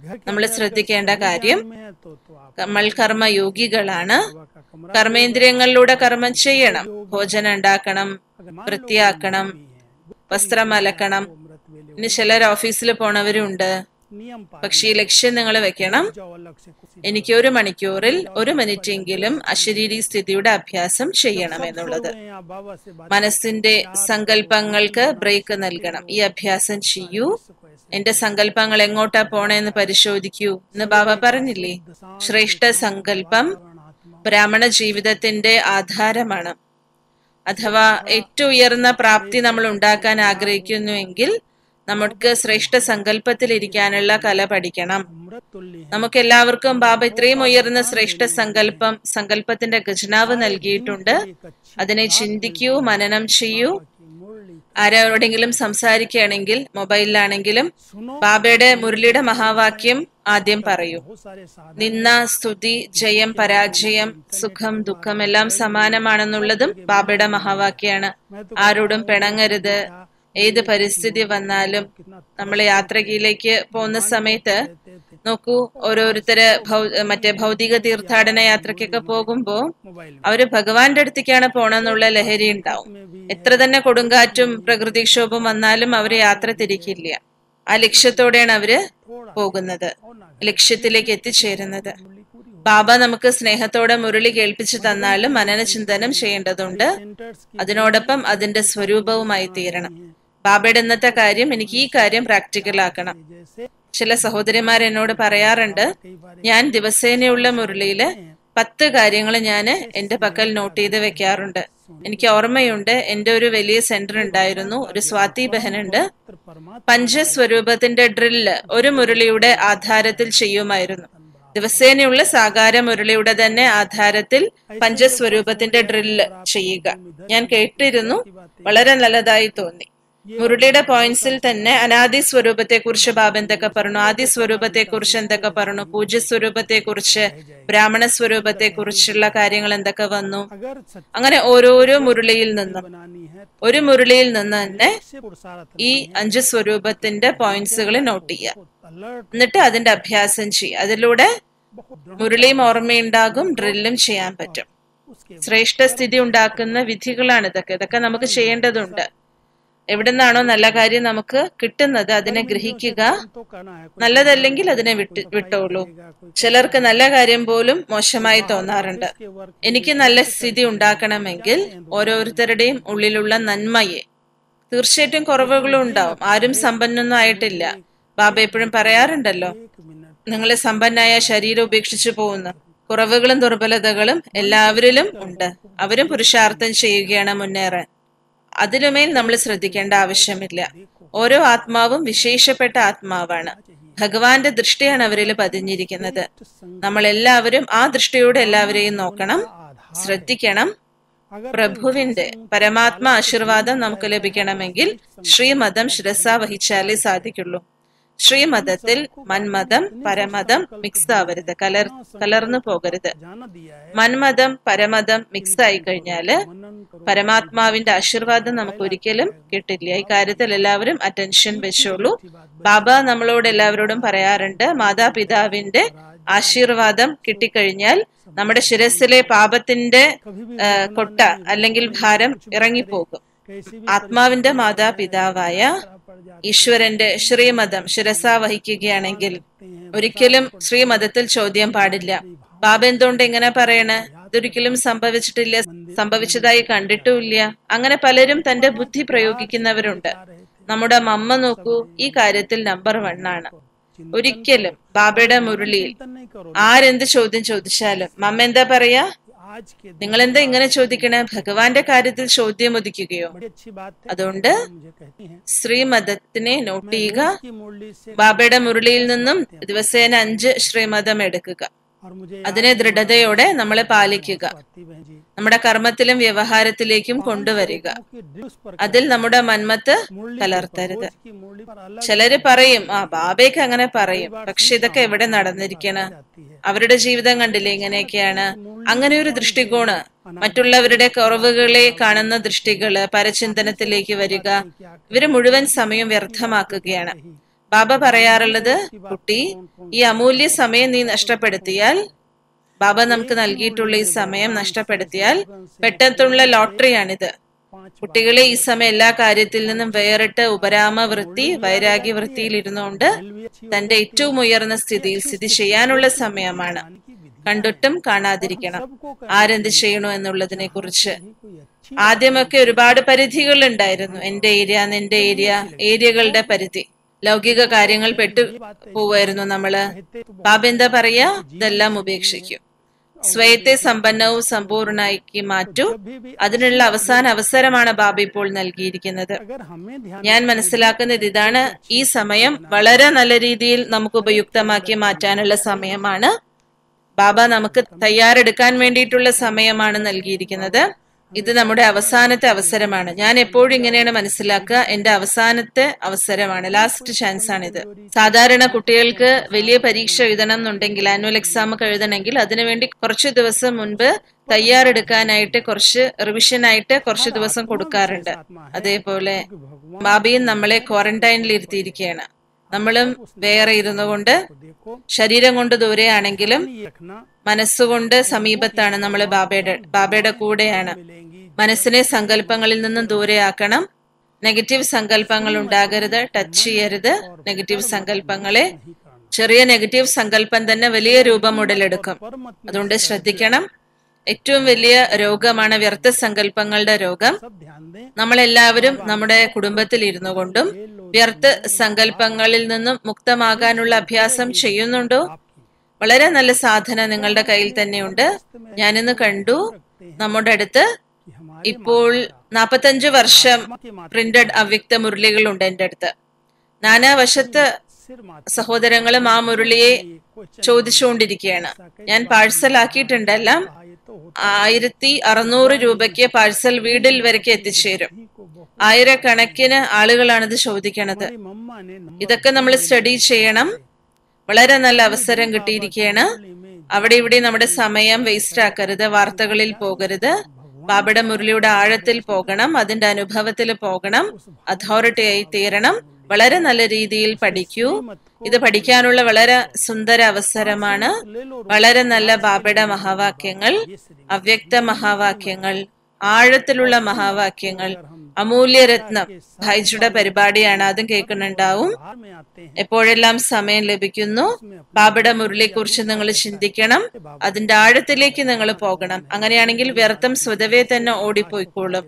घर के നമ്മൾ ശ്രദ്ധിക്കേണ്ട കാര്യം में है तो तो आप നമ്മൾ കർമ്മയോഗികളാണ് बाबा का कमरा കർമ്മേന്ദ്രിയങ്ങളിലൂടെ കർമ്മം ചെയ്യണം ഭോജനം ഉണ്ടാക്കണം अगर मान लो വൃത്തിയാക്കണം नहीं है വസ്ത്രം അലക്കണം वो अमृत वेले ഇനി ചിലർ ഓഫീസിൽ പോണവരുണ്ട് नियम पालन പക്ഷെ ഈ ലക്ഷ്യം നിങ്ങൾ വെക്കണം जाओ अलग से कुछ എനിക്ക് ഒരു മണിക്കൂറിൽ ഒരു മിനിറ്റെങ്കിലും അശരീരി സ്ഥിതിയുടെ അഭ്യാസം ചെയ്യണം എന്നുള്ളത് यहाँ बाबा से बात മനസ്സിന്റെ സങ്കല്പങ്ങൾക്ക് ബ്രേക്ക് നൽകണം ഈ അഭ്യാസം ചെയ്യൂ എന്റെ സങ്കല്പങ്ങൾ എങ്ങോട്ടാ പോണേന്ന് പരിശോധിക്കൂ എന്ന് ബാബ പറഞ്ഞില്ലേ ശ്രേഷ്ഠ സങ്കല്പം ബ്രാഹ്മണ ജീവിതത്തിന്റെ ആധാരമാണ് അഥവാ ഏറ്റവും ഉയർന്ന പ്രാപ്തി നമ്മൾ ഉണ്ടാക്കാൻ ആഗ്രഹിക്കുന്നുവെങ്കിൽ നമുക്ക് ശ്രേഷ്ഠ സങ്കല്പത്തിൽ ഇരിക്കാനുള്ള കല പഠിക്കണം अमृत तुल्य है നമുക്ക് എല്ലാവർക്കും ബാബ ഇത്രയും ഉയർന്ന ശ്രേഷ്ഠ സങ്കല്പം സങ്കല്പത്തിന്റെ ഖജനാവ് നൽകിയിട്ടുണ്ട് एक अच्छी അതിനെ ചിന്തിക്കൂ മനനം ചെയ്യൂ की मुरली ആരോടെങ്കിലും സംസാരിക്കുകയാണെങ്കിൽ മൊബൈലിലാണെങ്കിലും सुनो ബാബയുടെ മുരളിയുടെ മഹാവാക്യം ആദ്യം പറയൂ बहुत सारे साधन നിന്ന സ്തുതി ജയം പരാജയം സുഖം ദുഃഖം എല്ലാം സമാനമാണെന്നുള്ളതും ബാബയുടെ മഹാവാക്യാണ് ആരോടും പിണങ്ങരുത് ഏത് പരിസ്ഥിതി വന്നാലും നമ്മൾ യാത്രയിലേക്ക് പോകുന്ന സമയത്ത് നോക്കൂ ഓരോരുത്തര് ഭൗ- മറ്റേ ഭൗതിക തീർത്ഥാടന യാത്രയ്ക്കൊക്കെ പോകുമ്പോ मोबाइल में അവര് ഭഗവാന്റെ അടുത്തേക്കാണ് പോണെന്നുള്ള ലഹരി ഉണ്ടാവും എത്ര തന്നെ കൊടുങ്കാറ്റും പ്രകൃതിക്ഷോഭം വന്നാലും അവര് യാത്ര തിരിക്കില്ല ആ ലക്ഷ്യത്തോടെയാണ് അവര് പോകുന്നത് ലക്ഷ്യത്തിലേക്ക് എത്തിച്ചേരുന്നത് मुरली पूरी हो ബാബ നമുക്ക് സ്നേഹത്തോടെ മുരളി കേൾപ്പിച്ചു തന്നാലും മനനചിന്തനം ചെയ്യേണ്ടതുണ്ട് सेंटर्स की അതിനോടൊപ്പം അതിന്റെ സ്വരൂപവുമായി തീരണം ബാബയുടെ ഇന്നത്തെ കാര്യം എനിക്ക് ഈ കാര്യം പ്രാക്ടിക്കൽ ആക്കണം जैसे ചില സഹോദരിമാർ എന്നോട് പറയാറുണ്ട് कई बार ഞാൻ ദിവസേനയുള്ള മുരളിയില് പത്ത് കാര്യങ്ങൾ ഞാൻ എന്റെ പക്കൽ നോട്ട് ചെയ്ത് വെക്കാറുണ്ട് എനിക്ക് ഓർമ്മയുണ്ട് എന്റെ ഒരു വലിയ സെന്റർ ഉണ്ടായിരുന്നു ഒരു സ്വാതി ബഹൻ ഉണ്ട് परमात्मा പഞ്ചസ്വരൂപത്തിന്റെ ഡ്രില്ല് ഒരു മുരളിയുടെ ആധാരത്തിൽ ചെയ്യുമായിരുന്നു ദിവസേനയുള്ള സാകാര മുരളിയുടെ തന്നെ ആധാരത്തിൽ പഞ്ചസ്വരൂപത്തിന്റെ ഡ്രില്ല് ചെയ്യുക ഞാൻ കേട്ടിരുന്നു വളരെ നല്ലതായി തോന്നി മുരളിയുടെ പോയിന്റ്സിൽ തന്നെ അനാദി സ്വരൂപത്തെ കുറിച്ച് ബാബ എന്തൊക്കെ പറഞ്ഞു ആദി സ്വരൂപത്തെ കുറിച്ച് എന്തൊക്കെ പറഞ്ഞു പൂജ്യ സ്വരൂപത്തെ കുറിച്ച് ബ്രാഹ്മണ സ്വരൂപത്തെ കുറിച്ചുള്ള കാര്യങ്ങൾ എന്തൊക്കെ വന്നു अगर सच्ची അങ്ങനെ ഓരോരോ മുരളിയിൽ നിന്നും बनानी है तो ഒരു മുരളിയിൽ നിന്ന് തന്നെ से पुरुषार्थ ഈ അഞ്ച് സ്വരൂപത്തിന്റെ പോയിന്റ്സുകൾ നോട്ട് ചെയ്യുക अलर्ट എന്നിട്ട് അതിന്റെ അഭ്യാസം ചെയ്യുക അതിലൂടെ बहुत दृढ़ മുരളിയും ഓർമ്മയുണ്ടാകും ഡ്രില്ലും ചെയ്യാൻ പറ്റും उसके ശ്രേഷ്ഠ സ്ഥിതി ഉണ്ടാക്കുന്ന വിധികളാണ് ഇതൊക്കെ ഇതൊക്കെ നമുക്ക് ചെയ്യേണ്ടതുണ്ട് എവിടുന്നാണോ നല്ല കാര്യം നമുക്ക് കിട്ടുന്നത് അതിനെ ഗ്രഹിക്കുക तो करना है कोई നല്ലതല്ലെങ്കിൽ അതിനെ വിട്ട് വിട്ടോളൂ कोई ചിലർക്ക് നല്ല കാര്യം പോലും മോശമായി തോന്നാറുണ്ട് के वर्क എനിക്ക് നല്ല സ്ഥിതി ഉണ്ടാക്കണമെങ്കിൽ ഓരോരുത്തരുടെയും ഉള്ളിലുള്ള നന്മയെ തീർച്ചയായിട്ടും കുറവുകളും ഉണ്ടാവും ആരും സമ്പന്നൊന്നും ആയിട്ടില്ല ബാബ എപ്പോഴും പറയാറുണ്ടല്ലോ एक मिनट നിങ്ങൾ സമ്പന്നായ ശരീരം ഉപേക്ഷിച്ചു പോകുന്നു കുറവുകളും ദുർബലതകളും എല്ലാവരിലും ഉണ്ട് അവരും പുരുഷാർത്ഥം ചെയ്യുകയാണ് മുന്നേറാൻ അതിനുമേൽ നമ്മൾ ശ്രദ്ധിക്കേണ്ട ആവശ്യമില്ല ഓരോ ആത്മാവും വിശേഷപ്പെട്ട ആത്മാവാണ് ഭഗവാന്റെ ദൃഷ്ടിയാണ് അവരിൽ പതിഞ്ഞിരിക്കുന്നത് നമ്മൾ എല്ലാവരും ആ ദൃഷ്ടിയോടെ എല്ലാവരെയും നോക്കണം ശ്രദ്ധിക്കണം अगर പ്രഭുവിന്റെ പരമാത്മ ആശീർവാദം നമുക്ക് ലഭിക്കണമെങ്കിൽ ശ്രീമതം ശിരസ വഹിച്ചാലേ സാധിക്കുള്ളൂ ശ്രീമതത്തിൽ മന്മതം പരമതം മിക്സ് ആവരുത് കലർ കലർന്നു പോകരുത് जाना दिया है മന്മതം പരമതം മിക്സ് ആയി കഴിഞ്ഞാല് मनन करो പരമാത്മാവിന്റെ ആശീർവാദം നമുക്ക് ഒരിക്കലും കിട്ടില്ല ഈ കാര്യത്തിൽ എല്ലാവരും അറ്റൻഷൻ വെച്ചോളൂ ബാബ നമ്മളോട് എല്ലാവരോടും പറയാറുണ്ട് മാതാപിതാവിന്റെ ആശീർവാദം കിട്ടിക്കഴിഞ്ഞാൽ നമ്മുടെ ശിരസിലെ പാപത്തിന്റെ ആ, കൊട്ട അല്ലെങ്കിൽ ഭാരം ഇറങ്ങിപ്പോകും कैसी भी ആത്മാവിന്റെ മാതാപിതാവായ पड़ जाते ഈശ്വരന്റെ ശ്രീമതം ശിരസ വഹിക്കുകയാണെങ്കിൽ ഒരിക്കലും ശ്രീമതത്തിൽ ചോദ്യം പാടില്ല ബാബ എന്തുകൊണ്ട് ഇങ്ങനെ പറയണേ ഇതൊരിക്കലും സംഭവിച്ചിട്ടില്ല സംഭവിച്ചതായി കണ്ടിട്ടുമില്ല അങ്ങനെ പലരും തന്റെ ബുദ്ധി പ്രയോഗിക്കുന്നവരുണ്ട് നമ്മുടെ മമ്മ നോക്കൂ ഈ കാര്യത്തിൽ നമ്പർ വൺ ആണ് ഒരിക്കലും ബാബയുടെ മുരളിയിൽ चिंतन नहीं करो ആരെന്ത് ചോദ്യം ചോദിച്ചാലും മമ്മ എന്താ പറയാ आज के दिन നിങ്ങൾ എന്താ ഇങ്ങനെ ചോദിക്കണേ ഭഗവാന്റെ കാര്യത്തിൽ ചോദ്യം ഉദിക്കുകയോ बड़ी अच्छी बात है അതുകൊണ്ട് मुझे कहती हैं ശ്രീമതത്തിനെ നോട്ട് ചെയ്യുക कि मुरली से ബാബയുടെ മുരളിയിൽ നിന്നും ദിവസേന അഞ്ച് ശ്രീമതം എടുക്കുക और मुझे അതിനെ ദൃഢതയോടെ നമ്മൾ പാലിക്കുക आती बहन जी നമ്മുടെ കർമ്മത്തിലും വ്യവഹാരത്തിലേക്കും കൊണ്ടുവരിക कि दिल उस पर അതിൽ നമ്മുടെ മന്മത്ത് मुरली കലർത്തരുത് रोज की मुरली पर अलग ചിലര് പറയും ആ ബാബയ്ക്ക് അങ്ങനെ പറയും പക്ഷെ ഇതൊക്കെ എവിടെ നടന്നിരിക്കണ जाती है അവരുടെ ജീവിതം കണ്ടില്ലേ ഇങ്ങനെയൊക്കെയാണ് അങ്ങനെ ഒരു ദൃഷ്ടികോണ് മറ്റുള്ളവരുടെ കുറവുകളെ കാണുന്ന ദൃഷ്ടികള് പരചിന്തനത്തിലേക്ക് വരിക ഇവര് മുഴുവൻ സമയം വ്യർത്ഥമാക്കുകയാണ് ബാബ പറയാറുള്ളത് കുട്ടി ഈ അമൂല്യ സമയം നീ നഷ്ടപ്പെടുത്തിയാൽ ബാബ നമുക്ക് നൽകിയിട്ടുള്ള ഈ സമയം നഷ്ടപ്പെടുത്തിയാൽ പെട്ടെന്നുള്ള ലോട്ടറിയാണിത് കുട്ടികളെ ഈ സമയം എല്ലാ കാര്യത്തിൽ നിന്നും വേറിട്ട് ഉപരാമ വൃത്തി വൈരാഗ്യ വൃത്തിയിൽ ഇരുന്നുകൊണ്ട് തന്റെ ഏറ്റവും ഉയർന്ന സ്ഥിതിയിൽ സ്ഥിതി ചെയ്യാനുള്ള സമയമാണ് കണ്ടിട്ടും കാണാതിരിക്കണം ആരെന്ത് ചെയ്യണോ എന്നുള്ളതിനെ കുറിച്ച് ആദ്യമൊക്കെ ഒരുപാട് പരിധികൾ ഉണ്ടായിരുന്നു എന്റെ ഏരിയ നിന്റെ ഏരിയ ഏരിയകളുടെ പരിധി ലൗകിക കാര്യങ്ങൾ പെട്ടു പോവായിരുന്നു നമ്മള് ബാബ എന്താ പറയാ ഇതെല്ലാം ഉപേക്ഷിക്കും സ്വയത്തെ സമ്പന്നവും സമ്പൂർണ്ണാക്കി മാറ്റൂ അതിനുള്ള അവസാന അവസരമാണ് ബാബ ഇപ്പോൾ നൽകിയിരിക്കുന്നത് ഞാൻ മനസ്സിലാക്കുന്നത് ഇതാണ് ഈ സമയം വളരെ നല്ല രീതിയിൽ നമുക്ക് ഉപയുക്തമാക്കി മാറ്റാനുള്ള സമയമാണ് ബാബ നമുക്ക് തയ്യാറെടുക്കാൻ വേണ്ടിയിട്ടുള്ള സമയമാണ് നൽകിയിരിക്കുന്നത് ഇത് നമ്മുടെ അവസാനത്തെ അവസരമാണ് ഞാൻ എപ്പോഴും ഇങ്ങനെയാണ് മനസ്സിലാക്കുക എന്റെ അവസാനത്തെ അവസരമാണ് ലാസ്റ്റ് ചാൻസ് ആണിത് സാധാരണ കുട്ടികൾക്ക് വലിയ പരീക്ഷ എഴുതണം എന്നുണ്ടെങ്കിൽ ആനുവൽ എക്സാം ഒക്കെ എഴുതണമെങ്കിൽ അതിനുവേണ്ടി കുറച്ച് ദിവസം മുൻപ് തയ്യാറെടുക്കാനായിട്ട് കുറച്ച് റിവിഷൻ ആയിട്ട് കുറച്ച് ദിവസം കൊടുക്കാറുണ്ട് അതേപോലെ ബാബയും നമ്മളെ ക്വാറന്റൈനിൽ ഇരുത്തിയിരിക്കുകയാണ് നമ്മളും വേറെ ഇരുന്നു കൊണ്ട് ശരീരം കൊണ്ട് ദൂരെയാണെങ്കിലും മനസ്സുകൊണ്ട് സമീപത്താണ് നമ്മൾ ബാബയുടെ ബാബയുടെ കൂടെയാണ് മനസ്സിനെ സങ്കല്പങ്ങളിൽ നിന്നും ദൂരെയാക്കണം നെഗറ്റീവ് സങ്കല്പങ്ങൾ ഉണ്ടാകരുത് ടച്ച് ചെയ്യരുത് നെഗറ്റീവ് സങ്കല്പങ്ങളെ ചെറിയ നെഗറ്റീവ് സങ്കല്പം തന്നെ വലിയ രൂപം ഉടലെടുക്കും അതുകൊണ്ട് ശ്രദ്ധിക്കണം ഏറ്റവും വലിയ രോഗമാണ് വ്യർത്ഥ സങ്കല്പങ്ങളുടെ രോഗം നമ്മളെല്ലാവരും നമ്മുടെ കുടുംബത്തിൽ ഇരുന്നു കൊണ്ടും വ്യർത്ഥ സങ്കല്പങ്ങളിൽ നിന്നും മുക്തമാകാനുള്ള അഭ്യാസം ചെയ്യുന്നുണ്ടോ വളരെ നല്ല സാധന നിങ്ങളുടെ കയ്യിൽ തന്നെയുണ്ട് ഞാനിന്ന് കണ്ടു നമ്മുടെ അടുത്ത് ഇപ്പോൾ നാപ്പത്തഞ്ച് വർഷം പ്രിന്റഡ് അവ്യക്ത മുരളികളുണ്ട് എൻ്റെ അടുത്ത് നാനാവശത്ത് സഹോദരങ്ങളും ആ മുരളിയെ ചോദിച്ചുകൊണ്ടിരിക്കുകയാണ് ഞാൻ പാഴ്സൽ ആക്കിയിട്ടുണ്ടെല്ലാം ആയിരത്തി അറുന്നൂറ് രൂപയ്ക്ക് പാഴ്സൽ വീടിൽ വരയ്ക്ക് എത്തിച്ചേരും ആയിരക്കണക്കിന് ആളുകളാണ് ഇത് ചോദിക്കണത് ഇതൊക്കെ നമ്മൾ സ്റ്റഡി ചെയ്യണം വളരെ നല്ല അവസരം കിട്ടിയിരിക്കുകയാണ് അവിടെ ഇവിടെ നമ്മുടെ സമയം വേസ്റ്റ് ആക്കരുത് വാർത്തകളിൽ പോകരുത് ബാബയുടെ മുരളിയുടെ ആഴത്തിൽ പോകണം അതിന്റെ അനുഭവത്തിൽ പോകണം അതോറിറ്റി ആയി തീരണം വളരെ നല്ല രീതിയിൽ പഠിക്കൂ ഇത് പഠിക്കാനുള്ള വളരെ സുന്ദര അവസരമാണ് വളരെ നല്ല ബാബയുടെ മഹാവാക്യങ്ങൾ അവ്യക്ത മഹാവാക്യങ്ങൾ ആഴത്തിലുള്ള മഹാവാക്യങ്ങൾ അമൂല്യരത്നം ഭായിജിയുടെ പരിപാടിയാണ് അതും കേൾക്കുന്നുണ്ടാവും എപ്പോഴെല്ലാം സമയം ലഭിക്കുന്നു ബാബയുടെ മുരളിയെ കുറിച്ച് നിങ്ങൾ ചിന്തിക്കണം അതിന്റെ ആഴത്തിലേക്ക് നിങ്ങൾ പോകണം അങ്ങനെയാണെങ്കിൽ വ്യർത്ഥം സ്വതവേ തന്നെ ഓടിപ്പോയിക്കോളും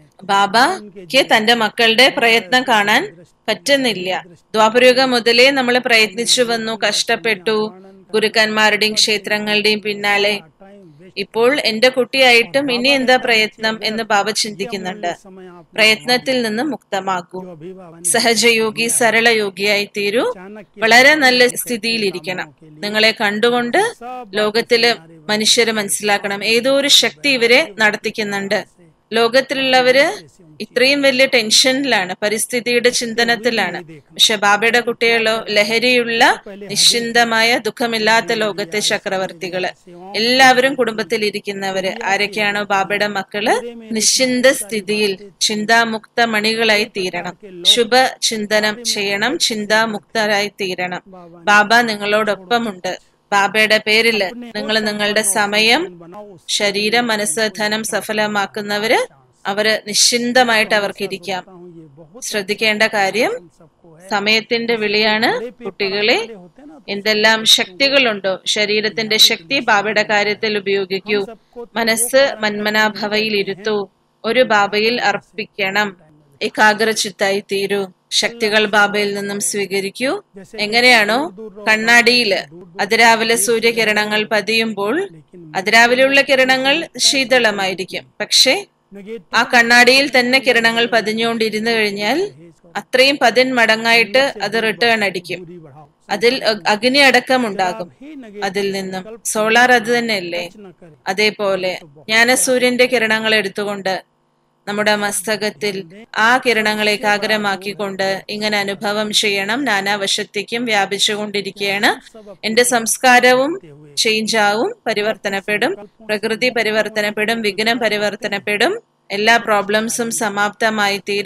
ബാബയ്ക്ക് തന്റെ മക്കളുടെ പ്രയത്നം കാണാൻ പറ്റുന്നില്ല ദ്വാപരയുഗം മുതലേ നമ്മൾ പ്രയത്നിച്ചു വന്നു കഷ്ടപ്പെട്ടു ഗുരുക്കന്മാരുടെയും ക്ഷേത്രങ്ങളുടെയും പിന്നാലെ ഇപ്പോൾ എന്റെ കുട്ടിയായിട്ടും ഇനി എന്താ പ്രയത്നം എന്ന് ബാബ ചിന്തിക്കുന്നുണ്ട് പ്രയത്നത്തിൽ നിന്ന് മുക്തമാക്കൂ സഹജയോഗി സരളയോഗിയായി തീരൂ വളരെ നല്ല സ്ഥിതിയിലിരിക്കണം നിങ്ങളെ കണ്ടുകൊണ്ട് ലോകത്തില് മനുഷ്യര് മനസ്സിലാക്കണം ഏതോ ഒരു ശക്തി ഇവരെ നടത്തിക്കുന്നുണ്ട് ലോകത്തിലുള്ളവര് ഇത്രയും വലിയ ടെൻഷനിലാണ് പരിസ്ഥിതിയുടെ ചിന്തനത്തിലാണ് പക്ഷെ ബാബയുടെ കുട്ടികളോ ലഹരിയുള്ള നിശ്ചിന്തമായ ദുഃഖമില്ലാത്ത ലോകത്തെ ചക്രവർത്തികള് എല്ലാവരും കുടുംബത്തിൽ ഇരിക്കുന്നവര് ആരൊക്കെയാണോ ബാബയുടെ മക്കള് നിശ്ചിന്ത സ്ഥിതിയിൽ ചിന്താമുക്ത മണികളായി തീരണം ശുഭ ചിന്തനം ചെയ്യണം ചിന്താമുക്തരായി തീരണം ബാബ നിങ്ങളോടൊപ്പമുണ്ട് ബാബയുടെ പേരില് നിങ്ങൾ നിങ്ങളുടെ സമയം ശരീരം മനസ്സ് ധനം സഫലമാക്കുന്നവര് അവര് നിശ്ചിന്തമായിട്ട് അവർക്ക് ഇരിക്കാം ശ്രദ്ധിക്കേണ്ട കാര്യം സമയത്തിന്റെ വിളിയാണ് കുട്ടികളെ എന്തെല്ലാം ശക്തികളുണ്ടോ ശരീരത്തിന്റെ ശക്തി ബാബയുടെ കാര്യത്തിൽ ഉപയോഗിക്കൂ മനസ്സ് മന്മനാഭവയിൽ ഇരുത്തൂ ഒരു ബാബയിൽ അർപ്പിക്കണം ഏകാഗ്രചിത്തായി തീരൂ ശക്തികൾ ബാബയിൽ നിന്നും സ്വീകരിക്കൂ എങ്ങനെയാണോ കണ്ണാടിയില് അതിരാവിലെ സൂര്യകിരണങ്ങൾ പതിയുമ്പോൾ അതിരാവിലെയുള്ള കിരണങ്ങൾ ശീതളമായിരിക്കും പക്ഷേ ആ കണ്ണാടിയിൽ തന്നെ കിരണങ്ങൾ പതിഞ്ഞുകൊണ്ടിരുന്നു കഴിഞ്ഞാൽ അത്രയും പതിൻ മടങ്ങായിട്ട് അത് റിട്ടേൺ അടിക്കും അതിൽ അഗ്നി അടക്കം ഉണ്ടാകും അതിൽ നിന്നും സോളാർ അത് തന്നെയല്ലേ അതേപോലെ ജ്ഞാനസൂര്യന്റെ കിരണങ്ങൾ എടുത്തുകൊണ്ട് നമ്മുടെ മസ്തകത്തിൽ ആ കിരണങ്ങളെ ഏകാഗ്രമാക്കിക്കൊണ്ട് ഇങ്ങനെ അനുഭവം ചെയ്യണം നാനാവശത്തേക്കും വ്യാപിച്ചുകൊണ്ടിരിക്കുകയാണ് എന്റെ സംസ്കാരവും ചേഞ്ച് ആവും പരിവർത്തനപ്പെടും പ്രകൃതി പരിവർത്തനപ്പെടും വിഘ്നം പരിവർത്തനപ്പെടും എല്ലാ പ്രോബ്ലംസും സമാപ്തമായി തീരും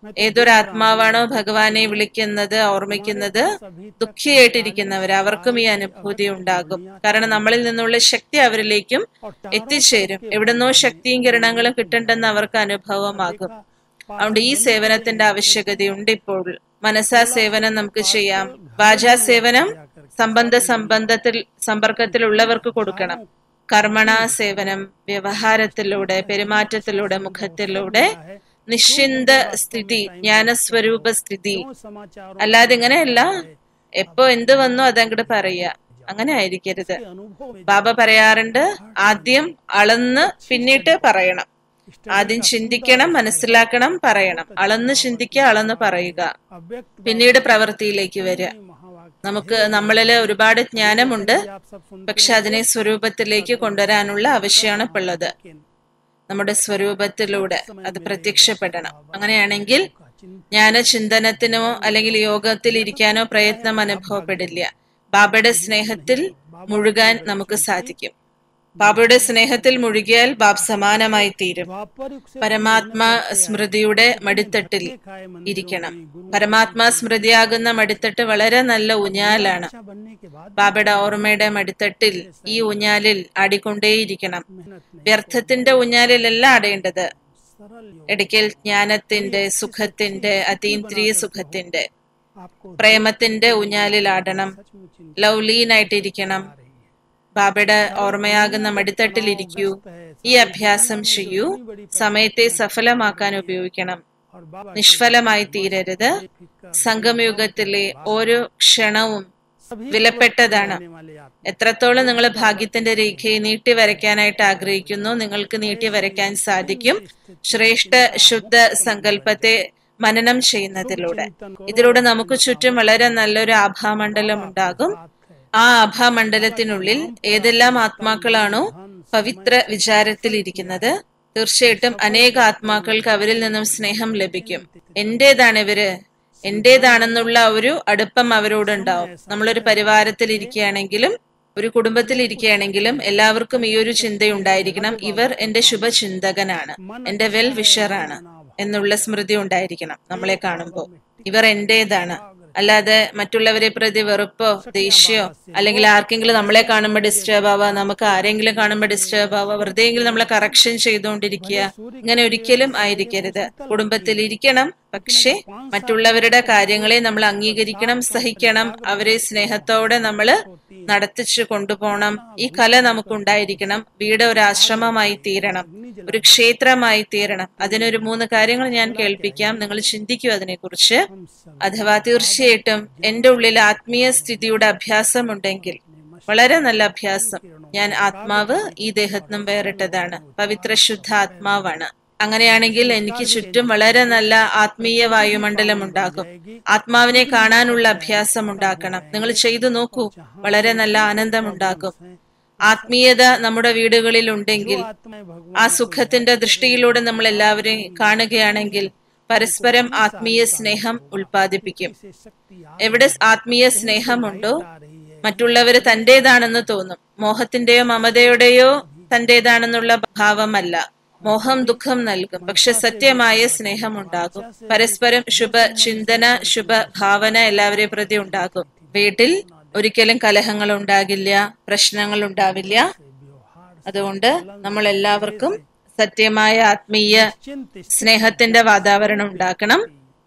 ഏതൊരാത്മാവാണോ ഭഗവാനെ വിളിക്കുന്നത് ഓർമ്മിക്കുന്നത് ദുഃഖിയായിട്ടിരിക്കുന്നവർ അവർക്കും ഈ അനുഭൂതി ഉണ്ടാകും കാരണം നമ്മളിൽ നിന്നുള്ള ശക്തി അവരിലേക്കും എത്തിച്ചേരും എവിടുന്നോ ശക്തിയും കിരണങ്ങളും കിട്ടണ്ടെന്ന് അവർക്ക് അനുഭവമാകും അതുകൊണ്ട് ഈ സേവനത്തിന്റെ ആവശ്യകതയുണ്ട് ഇപ്പോൾ മനസാ സേവനം നമുക്ക് ചെയ്യാം വാചാ സേവനം സംബന്ധ സംബന്ധത്തിൽ സമ്പർക്കത്തിലുള്ളവർക്ക് കൊടുക്കണം കർമ്മണ സേവനം വ്യവഹാരത്തിലൂടെ പെരുമാറ്റത്തിലൂടെ മുഖത്തിലൂടെ നിശ്ചിന്ത സ്ഥിതി ജ്ഞാനസ്വരൂപ സ്ഥിതി समाचार അല്ലാതെ ഇങ്ങനെയല്ല എപ്പോ എന്ത് വന്നു അതങ്ങോട്ട് പറയുക അങ്ങനെ ആയിരിക്കരുത് अनुभव में ബാബ പറയാറുണ്ട് ആദ്യം അളന്ന് പിന്നീട്ട് പറയണം ആദ്യം ചിന്തിക്കണം മനസ്സിലാക്കണം പറയണം അളന്ന് ചിന്തിക്കുക അളന്ന് പറയുക अव्यक्त പിന്നീട് പ്രവൃത്തിയിലേക്ക് വരിക महावाक्य നമുക്ക് നമ്മളില് ഒരുപാട് ജ്ഞാനമുണ്ട് आप सब सुनते പക്ഷെ അതിനെ സ്വരൂപത്തിലേക്ക് കൊണ്ടുവരാനുള്ള ആവശ്യമാണ് ഇപ്പോൾ ഉള്ളത് हैं നമ്മുടെ സ്വരൂപത്തിലൂടെ അത് പ്രത്യക്ഷപ്പെടണം അങ്ങനെയാണെങ്കിൽ का चिंतन ജ്ഞാനചിന്തനത്തിനോ അല്ലെങ്കിൽ യോഗത്തിൽ ഇരിക്കാനോ പ്രയത്നം അനുഭവപ്പെടില്ല ബാബയുടെ സ്നേഹത്തിൽ മുഴുകാൻ നമുക്ക് സാധിക്കും ബാബയുടെ സ്നേഹത്തിൽ മുഴുകിയാൽ ബാബ് സമാനമായി തീരും द्वापर युग से പരമാത്മാ സ്മൃതിയുടെ മടിത്തട്ടിൽ खाए मंदिरों ഇരിക്കണം में गुरु പരമാത്മാ സ്മൃതിയാകുന്ന മടിത്തട്ട് വളരെ നല്ല ഊഞ്ഞാലാണ് अच्छा बनने के बाद ബാബയുടെ ഓർമ്മയുടെ മടിത്തട്ടിൽ ഈ ഊഞ്ഞാലിൽ ആടിക്കൊണ്ടേയിരിക്കണം मेहनत नहीं വ്യർത്ഥത്തിന്റെ ഊഞ്ഞാലിലല്ല ആടേണ്ടത് सरल योग ഇടയ്ക്കൽ ജ്ഞാനത്തിന്റെ സുഖത്തിന്റെ അതീന്ദ്രിയ സുഖത്തിന്റെ आपको പ്രേമത്തിന്റെ ഊഞ്ഞാലിൽ ആടണം सचमुच इन ലൗലീനായിട്ടിരിക്കണം रही है ബാബയുടെ ഓർമ്മയാകുന്ന മടിത്തട്ടിലിരിക്കൂ ഈ അഭ്യാസം ചെയ്യൂ സമയത്തെ സഫലമാക്കാൻ ഉപയോഗിക്കണം और बाबा നിഷ്ഫലമായി തീരരുത് സംഗമയുഗത്തിലെ ഓരോ ക്ഷണവും सभी വിലപ്പെട്ടതാണ് आने वाले आत्मा എത്രത്തോളം നിങ്ങൾ ഭാഗ്യത്തിന്റെ രേഖയെ നീട്ടി വരയ്ക്കാനായിട്ട് ആഗ്രഹിക്കുന്നു നിങ്ങൾക്ക് നീട്ടി വരയ്ക്കാൻ സാധിക്കും ശ്രേഷ്ഠ ശുദ്ധ സങ്കല്പത്തെ മനനം ചെയ്യുന്നതിലൂടെ ഇതിലൂടെ നമുക്ക് ചുറ്റും വളരെ നല്ലൊരു ആഭാമണ്ഡലം ഉണ്ടാകും साथ है ആ ആഭാമണ്ഡലത്തിനുള്ളിൽ ഏതെല്ലാം ആത്മാക്കളാണോ പവിത്ര വിചാരത്തിൽ ഇരിക്കുന്നത് തീർച്ചയായിട്ടും അനേക ആത്മാക്കൾക്ക് അവരിൽ നിന്നും സ്നേഹം ലഭിക്കും എന്റേതാണ് ഇവര് എന്റേതാണെന്നുള്ള ഒരു അടുപ്പം അവരോടുണ്ടാവും നമ്മളൊരു പരിവാരത്തിൽ ഇരിക്കുകയാണെങ്കിലും ഒരു കുടുംബത്തിൽ ഇരിക്കുകയാണെങ്കിലും എല്ലാവർക്കും ഈ ഒരു ചിന്തയുണ്ടായിരിക്കണം ഇവർ എന്റെ ശുഭചിന്തകനാണ് എന്റെ വെൽ വിഷറാണ് എന്നുള്ള സ്മൃതി ഉണ്ടായിരിക്കണം നമ്മളെ കാണുമ്പോൾ ഇവർ എന്റേതാണ് അല്ലാതെ മറ്റുള്ളവരെ പ്രതി വെറുപ്പോ ദേഷ്യമോ അല്ലെങ്കിൽ ആർക്കെങ്കിലും നമ്മളെ കാണുമ്പോൾ ഡിസ്റ്റർബ് ആവുക നമുക്ക് ആരെങ്കിലും കാണുമ്പോൾ ഡിസ്റ്റർബ് ആവുക വെറുതെയെങ്കിലും നമ്മളെ കറക്ഷൻ ചെയ്തുകൊണ്ടിരിക്കുക ഇങ്ങനെ ഒരിക്കലും ആയിരിക്കരുത് കുടുംബത്തിൽ ഇരിക്കണം പക്ഷേ മറ്റുള്ളവരുടെ കാര്യങ്ങളെ നമ്മൾ അംഗീകരിക്കണം സഹിക്കണം അവരെ സ്നേഹത്തോടെ നമ്മൾ നടത്തിച്ചു കൊണ്ടുപോകണം ഈ കല നമുക്കുണ്ടായിരിക്കണം വീട് ഒരു ആശ്രമമായി തീരണം ഒരു ക്ഷേത്രമായി തീരണം അതിനൊരു മൂന്ന് കാര്യങ്ങൾ ഞാൻ കേൾപ്പിക്കാം നിങ്ങൾ ചിന്തിക്കൂ അതിനെക്കുറിച്ച് हम सब അഥവാ തീർച്ചയായിട്ടും എന്റെ ഉള്ളിൽ ആത്മീയ സ്ഥിതിയുടെ അഭ്യാസമുണ്ടെങ്കിൽ വളരെ നല്ല അഭ്യാസം ഞാൻ ആത്മാവ് ഈ ദേഹത്തിനും വേറിട്ടതാണ് പവിത്ര ശുദ്ധ ആത്മാവാണ് അങ്ങനെയാണെങ്കിൽ എനിക്ക് ചുറ്റും വളരെ നല്ല ആത്മീയ വായുമണ്ഡലം ഉണ്ടാകും ആത്മാവിനെ കാണാനുള്ള അഭ്യാസം ഉണ്ടാക്കണം നിങ്ങൾ ചെയ്തു നോക്കൂ വളരെ നല്ല ആനന്ദമുണ്ടാകും ആത്മീയത നമ്മുടെ വീടുകളിൽ ഉണ്ടെങ്കിൽ आत्माएं भगवान ആ സുഖത്തിന്റെ ദൃഷ്ടിയിലൂടെ നമ്മൾ എല്ലാവരെയും കാണുകയാണെങ്കിൽ പരസ്പരം ആത്മീയ സ്നേഹം ഉൽപ്പാദിപ്പിക്കും से शक्ति आ എവിടെ ആത്മീയ സ്നേഹമുണ്ടോ रही है മറ്റുള്ളവര് തന്റേതാണെന്ന് തോന്നും മോഹത്തിന്റെയോ മമതയുടെയോ തന്റേതാണെന്നുള്ള ഭാവമല്ല മോഹം ദുഃഖം നൽകും പക്ഷെ സത്യമായ സ്നേഹമുണ്ടാകും പരസ്പരം ശുഭ ചിന്തന ശുഭ ഭാവന എല്ലാവരെയും പ്രതി ഉണ്ടാകും വീട്ടിൽ ഒരിക്കലും കലഹങ്ങൾ ഉണ്ടാകില്ല പ്രശ്നങ്ങൾ ഉണ്ടാവില്ല व्यवहार അതുകൊണ്ട് നമ്മൾ എല്ലാവർക്കും സത്യമായ ആത്മീയ चिंतित സ്നേഹത്തിന്റെ വാതാവരണം ഉണ്ടാക്കണം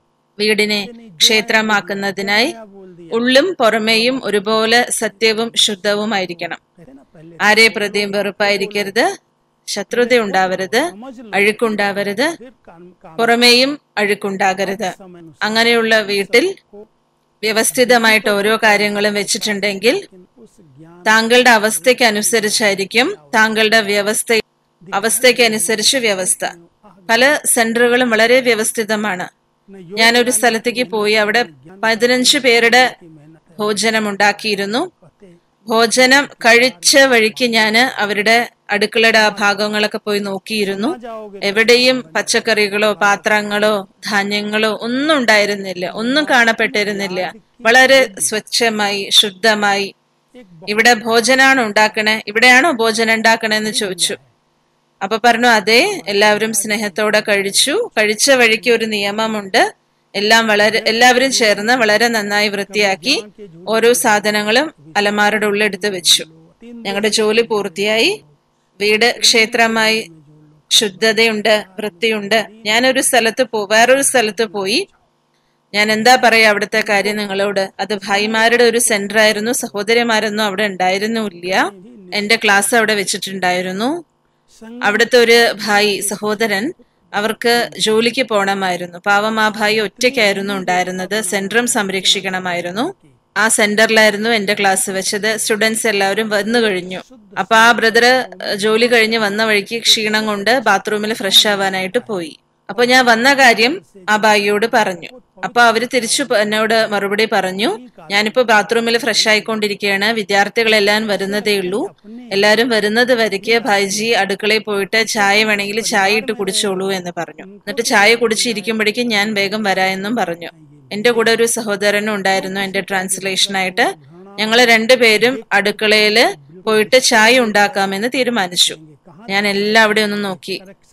വീടിനെ ക്ഷേത്രമാക്കുന്നതിനായി बोल दिया ഉള്ളും പുറമേയും ഒരുപോലെ സത്യവും ശുദ്ധവുമായിരിക്കണം कहते ना पहले ആരെ പ്രതിയും വെറുപ്പായിരിക്കരുത് ശത്രുത ഉണ്ടാവരുത് അഴുക്കുണ്ടാവരുത് फिर काम काम പുറമേയും അഴുക്കുണ്ടാകരുത് समय अनुसार അങ്ങനെയുള്ള വീട്ടിൽ വ്യവസ്ഥിതമായിട്ട് ഓരോ കാര്യങ്ങളും വെച്ചിട്ടുണ്ടെങ്കിൽ उस ज्ञान താങ്കളുടെ അവസ്ഥയ്ക്ക് അനുസരിച്ചായിരിക്കും താങ്കളുടെ വ്യവസ്ഥ അവസ്ഥയ്ക്ക് അനുസരിച്ച് വ്യവസ്ഥ പല സെന്ററുകളും വളരെ വ്യവസ്ഥിതമാണ് ने ഞാനൊരു സ്ഥലത്തേക്ക് പോയി അവിടെ പതിനഞ്ച് പേരുടെ की मेहनत है ഭോജനം ഉണ്ടാക്കിയിരുന്നു कहते ഭോജനം കഴിച്ച വഴിക്ക് ഞാന് അവരുടെ അടുക്കളയുടെ ആ ഭാഗങ്ങളൊക്കെ പോയി നോക്കിയിരുന്നു आ जाओगे എവിടെയും പച്ചക്കറികളോ പാത്രങ്ങളോ ധാന്യങ്ങളോ ഒന്നും ഉണ്ടായിരുന്നില്ല ഒന്നും കാണപ്പെട്ടിരുന്നില്ല വളരെ സ്വച്ഛമായി ശുദ്ധമായി एक ഇവിടെ ഭോജനാണോ ഉണ്ടാക്കണേ ഇവിടെയാണോ ഭോജനം ഉണ്ടാക്കണേ എന്ന് ചോദിച്ചു അപ്പൊ പറഞ്ഞു അതെ എല്ലാവരും സ്നേഹത്തോടെ കഴിച്ചു കഴിച്ച വഴിക്ക് ഒരു നിയമമുണ്ട് എല്ലാം വളരെ എല്ലാവരും ചേർന്ന് വളരെ നന്നായി വൃത്തിയാക്കി ഓരോ സാധനങ്ങളും അലമാരുടെ ഉള്ളെടുത്ത് വെച്ചു ഞങ്ങളുടെ ജോലി പൂർത്തിയായി വീട് ക്ഷേത്രമായി ശുദ്ധതയുണ്ട് വൃത്തിയുണ്ട് ഞാനൊരു സ്ഥലത്ത് പോ വേറൊരു സ്ഥലത്ത് പോയി ഞാൻ എന്താ പറയാ അവിടുത്തെ കാര്യം നിങ്ങളോട് അത് ഭായിമാരുടെ ഒരു സെന്റർ ആയിരുന്നു സഹോദരിമാരൊന്നും അവിടെ ഉണ്ടായിരുന്നില്ല എന്റെ ക്ലാസ് അവിടെ വെച്ചിട്ടുണ്ടായിരുന്നു അവിടുത്തെ ഒരു ഭായി സഹോദരൻ അവർക്ക് ജോലിക്ക് പോകണമായിരുന്നു പാവം ആ ഭായി ഒറ്റയ്ക്കായിരുന്നു ഉണ്ടായിരുന്നത് സെന്ററും സംരക്ഷിക്കണമായിരുന്നു ആ സെന്ററിലായിരുന്നു എന്റെ ക്ലാസ് വെച്ചത് സ്റ്റുഡൻസ് എല്ലാവരും വന്നു കഴിഞ്ഞു അപ്പൊ ആ ബ്രദർ ജോലി കഴിഞ്ഞ് വന്ന വഴിക്ക് ക്ഷീണം കൊണ്ട് ബാത്റൂമിൽ ഫ്രഷ് ആവാനായിട്ട് പോയി അപ്പൊ ഞാൻ വന്ന കാര്യം ആ ബായിയോട് പറഞ്ഞു അപ്പൊ അവര് തിരിച്ചു പ- എന്നോട് മറുപടി പറഞ്ഞു ഞാനിപ്പോ ബാത്റൂമിൽ ഫ്രഷ് ആയിക്കൊണ്ടിരിക്കുകയാണ് വിദ്യാർത്ഥികളെല്ലാം വരുന്നതേ ഉള്ളൂ എല്ലാരും വരുന്നത് വരയ്ക്ക് ഭായിജി അടുക്കളയിൽ പോയിട്ട് ചായ വേണമെങ്കിൽ ചായ ഇട്ട് കുടിച്ചോളൂ എന്ന് പറഞ്ഞു എന്നിട്ട് ചായ കുടിച്ചിരിക്കുമ്പോഴേക്കും ഞാൻ വേഗം വരാ എന്നും പറഞ്ഞു എന്റെ കൂടെ ഒരു സഹോദരനും ഉണ്ടായിരുന്നു എന്റെ ട്രാൻസ്ലേഷനായിട്ട് ഞങ്ങൾ രണ്ടുപേരും അടുക്കളയില് പോയിട്ട് ചായ ഉണ്ടാക്കാമെന്ന് തീരുമാനിച്ചു ഞാൻ എല്ലാം അവിടെ ഒന്ന് നോക്കി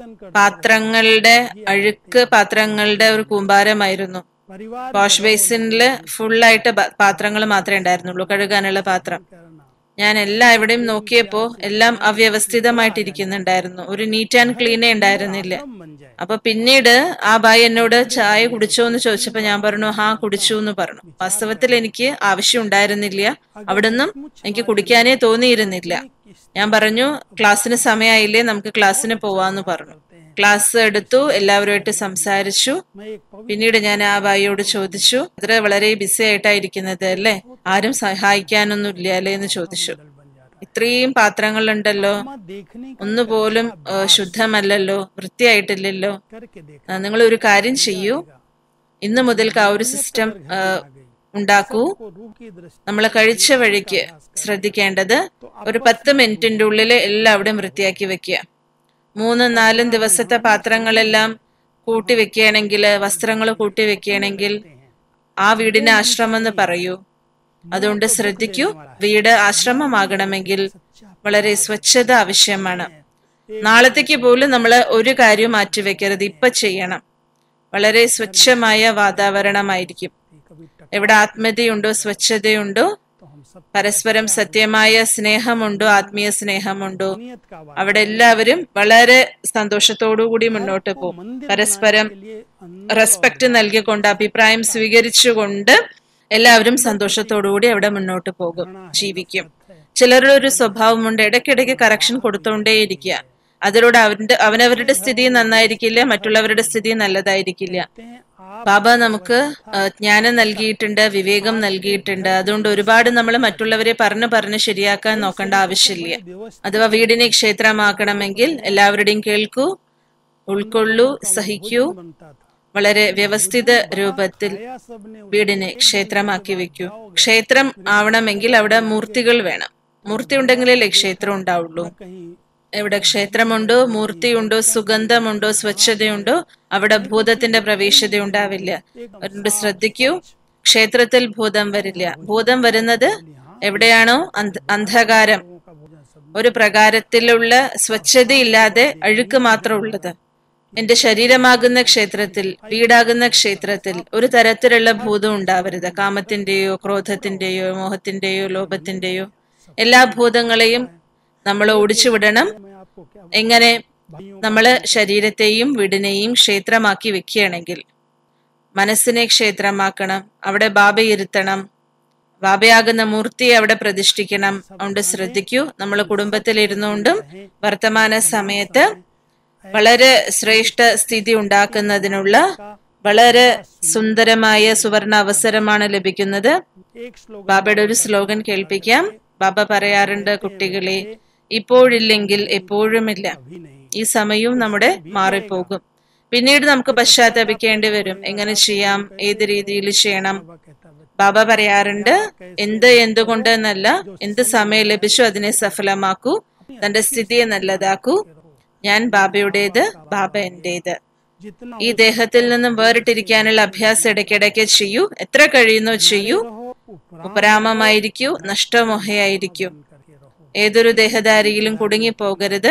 പാത്രങ്ങളുടെ അഴുക്ക് പാത്രങ്ങളുടെ ഒരു കൂമ്പാരമായിരുന്നു परिवार വാഷ് ബേസിനില് ഫുള്ളായിട്ട് പാത്രങ്ങൾ മാത്രമേ ഉണ്ടായിരുന്നുള്ളൂ കഴുകാനുള്ള പാത്രം ഞാൻ എല്ലാം എവിടെയും നോക്കിയപ്പോ എല്ലാം അവ്യവസ്ഥിതമായിട്ടിരിക്കുന്നുണ്ടായിരുന്നു ഒരു നീറ്റ് ആൻഡ് ക്ലീനേ ഉണ്ടായിരുന്നില്ല बन जाए അപ്പൊ പിന്നീട് ആ ബായി എന്നോട് ചായ കുടിച്ചോ എന്ന് ചോദിച്ചപ്പോ ഞാൻ പറഞ്ഞു ഹാ കുടിച്ചു എന്ന് പറഞ്ഞു വാസ്തവത്തിൽ എനിക്ക് ആവശ്യം ഉണ്ടായിരുന്നില്ല അവിടുന്ന് എനിക്ക് കുടിക്കാനേ തോന്നിയിരുന്നില്ല ഞാൻ പറഞ്ഞു ക്ലാസ്സിന് സമയമായില്ലേ നമുക്ക് ക്ലാസ്സിന് പോവാന്ന് പറഞ്ഞു ക്ലാസ് എടുത്തു എല്ലാവരുമായിട്ട് സംസാരിച്ചു मैं एक पवित्र പിന്നീട് ഞാൻ ആ ബായിയോട് ചോദിച്ചു അത്ര വളരെ ബിസി ആയിട്ടായിരിക്കുന്നത് അല്ലേ ആരും സഹായിക്കാനൊന്നും ഇല്ല അല്ലേ എന്ന് ചോദിച്ചു बन जाता ഇത്രയും പാത്രങ്ങളുണ്ടല്ലോ है माँ देखने का ഒന്നുപോലും ഏ, ശുദ്ധമല്ലല്ലോ വൃത്തിയായിട്ടില്ലല്ലോ करके देख നിങ്ങൾ ഒരു കാര്യം ചെയ്യൂ ഇന്ന് മുതൽക്ക് ആ ഒരു സിസ്റ്റം ഉണ്ടാക്കൂ को रूह की दृष्टि നമ്മൾ കഴിച്ച വഴിക്ക് ശ്രദ്ധിക്കേണ്ടത് ഒരു പത്ത് മിനിറ്റിന്റെ ഉള്ളിൽ എല്ലാവിടെയും വൃത്തിയാക്കി വെക്കുക മൂന്നും നാലും ദിവസത്തെ പാത്രങ്ങളെല്ലാം കൂട്ടി വെക്കുകയാണെങ്കിൽ വസ്ത്രങ്ങൾ കൂട്ടി വെക്കുകയാണെങ്കിൽ ആ വീടിന് ആശ്രമം എന്ന് പറയൂ അതുകൊണ്ട് ശ്രദ്ധിക്കൂ വീട് ആശ്രമമാകണമെങ്കിൽ വളരെ സ്വച്ഛത ആവശ്യമാണ് നാളത്തേക്ക് പോലും നമ്മൾ ഒരു കാര്യവും മാറ്റിവെക്കരുത് ഇപ്പൊ ചെയ്യണം വളരെ സ്വച്ഛമായ വാതാവരണമായിരിക്കും कभी टक എവിടെ ആത്മീയതയുണ്ടോ സ്വച്ഛതയുണ്ടോ तो हम सब പരസ്പരം സത്യമായ സ്നേഹമുണ്ടോ ആത്മീയ സ്നേഹമുണ്ടോ नियत का वादा അവിടെ എല്ലാവരും വളരെ സന്തോഷത്തോടുകൂടി മുന്നോട്ട് പോകും मंदिर പരസ്പരം के लिए अंदर റെസ്പെക്ട് നൽകിക്കൊണ്ട് അഭിപ്രായം സ്വീകരിച്ചുകൊണ്ട് എല്ലാവരും സന്തോഷത്തോടുകൂടി അവിടെ മുന്നോട്ട് പോകും ജീവിക്കും ചിലരുടെ ഒരു സ്വഭാവമുണ്ട് ഇടയ്ക്കിടയ്ക്ക് കറക്ഷൻ കൊടുത്തുകൊണ്ടേയിരിക്കുക അതിലൂടെ അവന്റെ അവനവരുടെ സ്ഥിതി നന്നായിരിക്കില്ല മറ്റുള്ളവരുടെ സ്ഥിതി നല്ലതായിരിക്കില്ല हैं आप ബാബ നമുക്ക് ആ, ജ്ഞാനം നൽകിയിട്ടുണ്ട് വിവേകം നൽകിയിട്ടുണ്ട് അതുകൊണ്ട് ഒരുപാട് നമ്മൾ മറ്റുള്ളവരെ പറഞ്ഞു പറഞ്ഞ് ശരിയാക്കാൻ നോക്കേണ്ട ആവശ്യമില്ല അഥവാ വീടിനെ ക്ഷേത്രമാക്കണമെങ്കിൽ എല്ലാവരുടെയും കേൾക്കൂ ഉൾക്കൊള്ളൂ സഹിക്കൂ बनता था വളരെ വ്യവസ്ഥിത രൂപത്തിൽ या सबने വീടിനെ ക്ഷേത്രമാക്കി വെക്കൂ ക്ഷേത്രം ആവണമെങ്കിൽ അവിടെ മൂർത്തികൾ വേണം മൂർത്തി ഉണ്ടെങ്കിലല്ലേ ക്ഷേത്രം ഉണ്ടാവുള്ളൂ कहीं എവിടെ ക്ഷേത്രമുണ്ടോ മൂർത്തിയുണ്ടോ സുഗന്ധമുണ്ടോ സ്വച്ഛതയുണ്ടോ അവിടെ ഭൂതത്തിന്റെ പ്രവേശത ഉണ്ടാവില്ല അതുകൊണ്ട് ശ്രദ്ധിക്കൂ ക്ഷേത്രത്തിൽ ഭൂതം വരില്ല ഭൂതം വരുന്നത് എവിടെയാണോ അന്ധ- അന്ധകാരം का भोजन सब ഒരു പ്രകാരത്തിലുള്ള സ്വച്ഛതയില്ലാതെ അഴുക്ക് മാത്രം ഉള്ളത് എന്റെ ശരീരമാകുന്ന ക്ഷേത്രത്തിൽ വീടാകുന്ന ക്ഷേത്രത്തിൽ ഒരു തരത്തിലുള്ള ഭൂതം ഉണ്ടാവരുത് കാമത്തിന്റെയോ ക്രോധത്തിന്റെയോ മോഹത്തിന്റെയോ ലോഭത്തിന്റെയോ എല്ലാ ഭൂതങ്ങളെയും നമ്മൾ ഓടിച്ചു വിടണം मैं आपको क्या എങ്ങനെ നമ്മൾ ശരീരത്തെയും വീടിനെയും ക്ഷേത്രമാക്കി വെക്കുകയാണെങ്കിൽ മനസ്സിനെ ക്ഷേത്രമാക്കണം അവിടെ ബാബ ഇരുത്തണം ബാബയാകുന്ന മൂർത്തിയെ അവിടെ പ്രതിഷ്ഠിക്കണം അതുകൊണ്ട് ശ്രദ്ധിക്കൂ നമ്മൾ കുടുംബത്തിൽ ഇരുന്നുകൊണ്ടും വർത്തമാന സമയത്ത് വളരെ ശ്രേഷ്ഠ സ്ഥിതി ഉണ്ടാക്കുന്നതിനുള്ള വളരെ സുന്ദരമായ സുവർണ അവസരമാണ് ലഭിക്കുന്നത് एक श्लोक ബാബയുടെ ഒരു സ്ലോഗൻ കേൾപ്പിക്കാം ബാബ പറയാറുണ്ട് കുട്ടികളെ ഇപ്പോഴില്ലെങ്കിൽ എപ്പോഴുമില്ല भी नहीं ഈ സമയവും നമ്മുടെ മാറിപ്പോകും പിന്നീട് നമുക്ക് പശ്ചാത്തപിക്കേണ്ടി വരും എങ്ങനെ ചെയ്യാം ഏത് രീതിയിൽ ചെയ്യണം बाबा कहता है ബാബ പറയാറുണ്ട് എന്ത് എന്തുകൊണ്ട് എന്നല്ല എന്ത് സമയം ലഭിച്ചു അതിനെ സഫലമാക്കൂ തന്റെ സ്ഥിതിയെ നല്ലതാക്കൂ ഞാൻ ബാബയുടേത് ബാബ എന്റേത് जितना ഈ ദേഹത്തിൽ നിന്നും വേറിട്ടിരിക്കാനുള്ള അഭ്യാസം ഇടയ്ക്കിടയ്ക്ക് ചെയ്യൂ എത്ര കഴിയുന്നോ ചെയ്യൂ रहो उपराम ഉപരാമമായിരിക്കൂ നഷ്ടമോഹയായിരിക്കൂ करके रहो ഏതൊരു ദേഹധാരിയിലും കുടുങ്ങിപ്പോകരുത്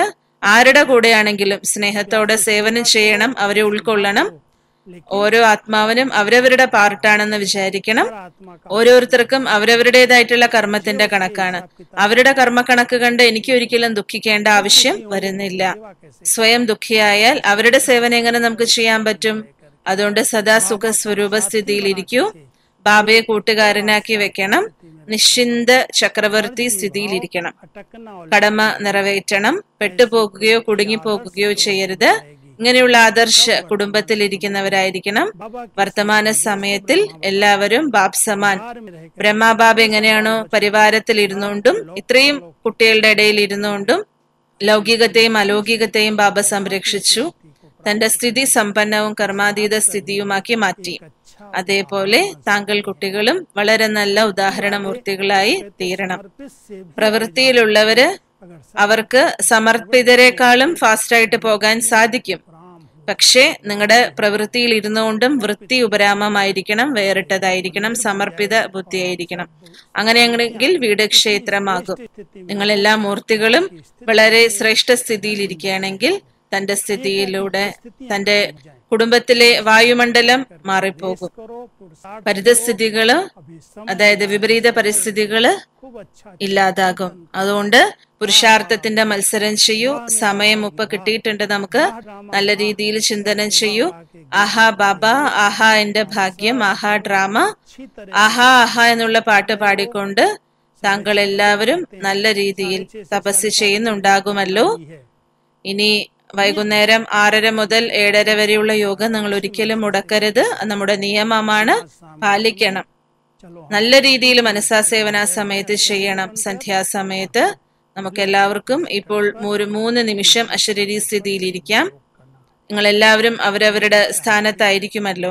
ആരുടെ കൂടെയാണെങ്കിലും സ്നേഹത്തോടെ സേവനം ചെയ്യണം അവരെ ഉൾക്കൊള്ളണം लेकिन ഓരോ ആത്മാവിനും അവരവരുടെ പാർട്ടാണെന്ന് വിചാരിക്കണം हर आत्मा का ഓരോരുത്തർക്കും അവരവരുടേതായിട്ടുള്ള കർമ്മത്തിന്റെ കണക്കാണ് അവരുടെ കർമ്മക്കണക്ക് കണ്ട് എനിക്ക് ഒരിക്കലും ദുഃഖിക്കേണ്ട ആവശ്യം വരുന്നില്ല सेवा कैसे സ്വയം ദുഃഖിയായാൽ അവരുടെ സേവനം എങ്ങനെ നമുക്ക് ചെയ്യാൻ പറ്റും അതുകൊണ്ട് സദാ സുഖ സ്വരൂപ സ്ഥിതിയിലിരിക്കൂ ബാബയെ കൂട്ടുകാരനാക്കി വെക്കണം നിശ്ചിന്ത ചക്രവർത്തി സ്ഥിതിയിലിരിക്കണം अटकना और കടമ നിറവേറ്റണം പെട്ടുപോകുകയോ കുടുങ്ങിപ്പോകുകയോ ചെയ്യരുത് ഇങ്ങനെയുള്ള ആദർശ കുടുംബത്തിലിരിക്കുന്നവരായിരിക്കണം बाबा के വർത്തമാന സമയത്തിൽ എല്ലാവരും ബാബ് സമാൻ बार में रहकर ബ്രഹ്മാബാബ് എങ്ങനെയാണോ പരിവാരത്തിൽ ഇരുന്നുകൊണ്ടും ഇത്രയും കുട്ടികളുടെ ഇടയിൽ ഇരുന്നുകൊണ്ടും ലൗകികത്തെയും അലൗകികത്തെയും ബാബ സംരക്ഷിച്ചു തന്റെ സ്ഥിതി സമ്പന്നവും കർമാതീത സ്ഥിതിയുമാക്കി മാറ്റി अच्छा അതേപോലെ താങ്കൾ കുട്ടികളും വളരെ നല്ല ഉദാഹരണമൂർത്തികളായി തീരണം समर्पित से भी പ്രവൃത്തിയിലുള്ളവര് अगर അവർക്ക് സമർപ്പിതരെക്കാളും ഫാസ്റ്റായിട്ട് പോകാൻ സാധിക്കും राम हो പക്ഷേ നിങ്ങളുടെ പ്രവൃത്തിയിൽ ഇരുന്നുകൊണ്ടും വൃത്തി ഉപരാമമായിരിക്കണം വേറിട്ടതായിരിക്കണം സമർപ്പിത ബുദ്ധിയായിരിക്കണം അങ്ങനെയാണെങ്കിൽ വീട് ക്ഷേത്രമാകും स्थिति നിങ്ങൾ എല്ലാ മൂർത്തികളും വളരെ ശ്രേഷ്ഠ സ്ഥിതിയിലിരിക്കുകയാണെങ്കിൽ തന്റെ സ്ഥിതിയിലൂടെ തന്റെ കുടുംബത്തിലെ വായുമണ്ഡലം മാറിപ്പോകും करो पुरुषार्थ പരിതസ്ഥിതികള് अभी सम അതായത് വിപരീത പരിസ്ഥിതികള് खूब अच्छा ഇല്ലാതാകും അതുകൊണ്ട് പുരുഷാർത്ഥത്തിന്റെ മത്സരം ചെയ്യൂ സമയം ഉപ്പ് കിട്ടിയിട്ടുണ്ട് നമുക്ക് നല്ല രീതിയിൽ ചിന്തനം ചെയ്യൂ ആഹാ ബാബ ആഹാ എന്റെ ഭാഗ്യം ആഹാ ഡ്രാമ अच्छी तरह ആഹാ ആഹാ എന്നുള്ള പാട്ട് പാടിക്കൊണ്ട് താങ്കൾ എല്ലാവരും നല്ല രീതിയിൽ തപസ് ചെയ്യുന്നുണ്ടാകുമല്ലോ की है ഇനി വൈകുന്നേരം ആറര മുതൽ ഏഴര വരെയുള്ള യോഗ നിങ്ങൾ ഒരിക്കലും മുടക്കരുത് അത് നമ്മുടെ നിയമമാണ് പാലിക്കണം चलो നല്ല രീതിയിൽ മനസ്സാസേവന സമയത്ത് ചെയ്യണം സന്ധ്യാസമയത്ത് നമുക്ക് എല്ലാവർക്കും ഇപ്പോൾ ഒരു മൂന്ന് നിമിഷം അശരീരി സ്ഥിതിയിലിരിക്കാം നിങ്ങൾ എല്ലാവരും അവരവരുടെ സ്ഥാനത്തായിരിക്കുമല്ലോ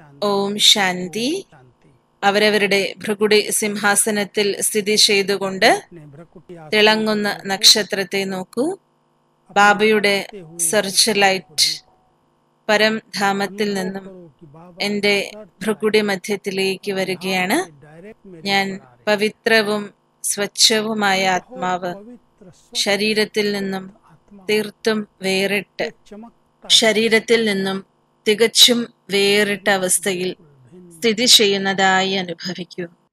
ओम शांति ഓം ശാന്തി शांति അവരവരുടെ ഭൃഗുടി സിംഹാസനത്തിൽ സ്ഥിതി ചെയ്തുകൊണ്ട് अपने भ्रकुटी തിളങ്ങുന്ന നക്ഷത്രത്തെ നോക്കൂ ബാബയുടെ സെർച്ച് ലൈറ്റ് പരംധാമത്തിൽ നിന്നും करो कि बाबा എന്റെ ഭൃഗുടി മധ്യത്തിലേക്ക് വരികയാണ് डायरेक्ट मेरे ഞാൻ പവിത്രവും സ്വച്ഛവുമായ ആത്മാവ് पवित्र ശരീരത്തിൽ നിന്നും आत्मा തീർത്തും വേറിട്ട് चमकता ശരീരത്തിൽ നിന്നും തികച്ചും വേറിട്ട അവസ്ഥയിൽ സ്ഥിതി ചെയ്യുന്നതായി അനുഭവിക്കൂ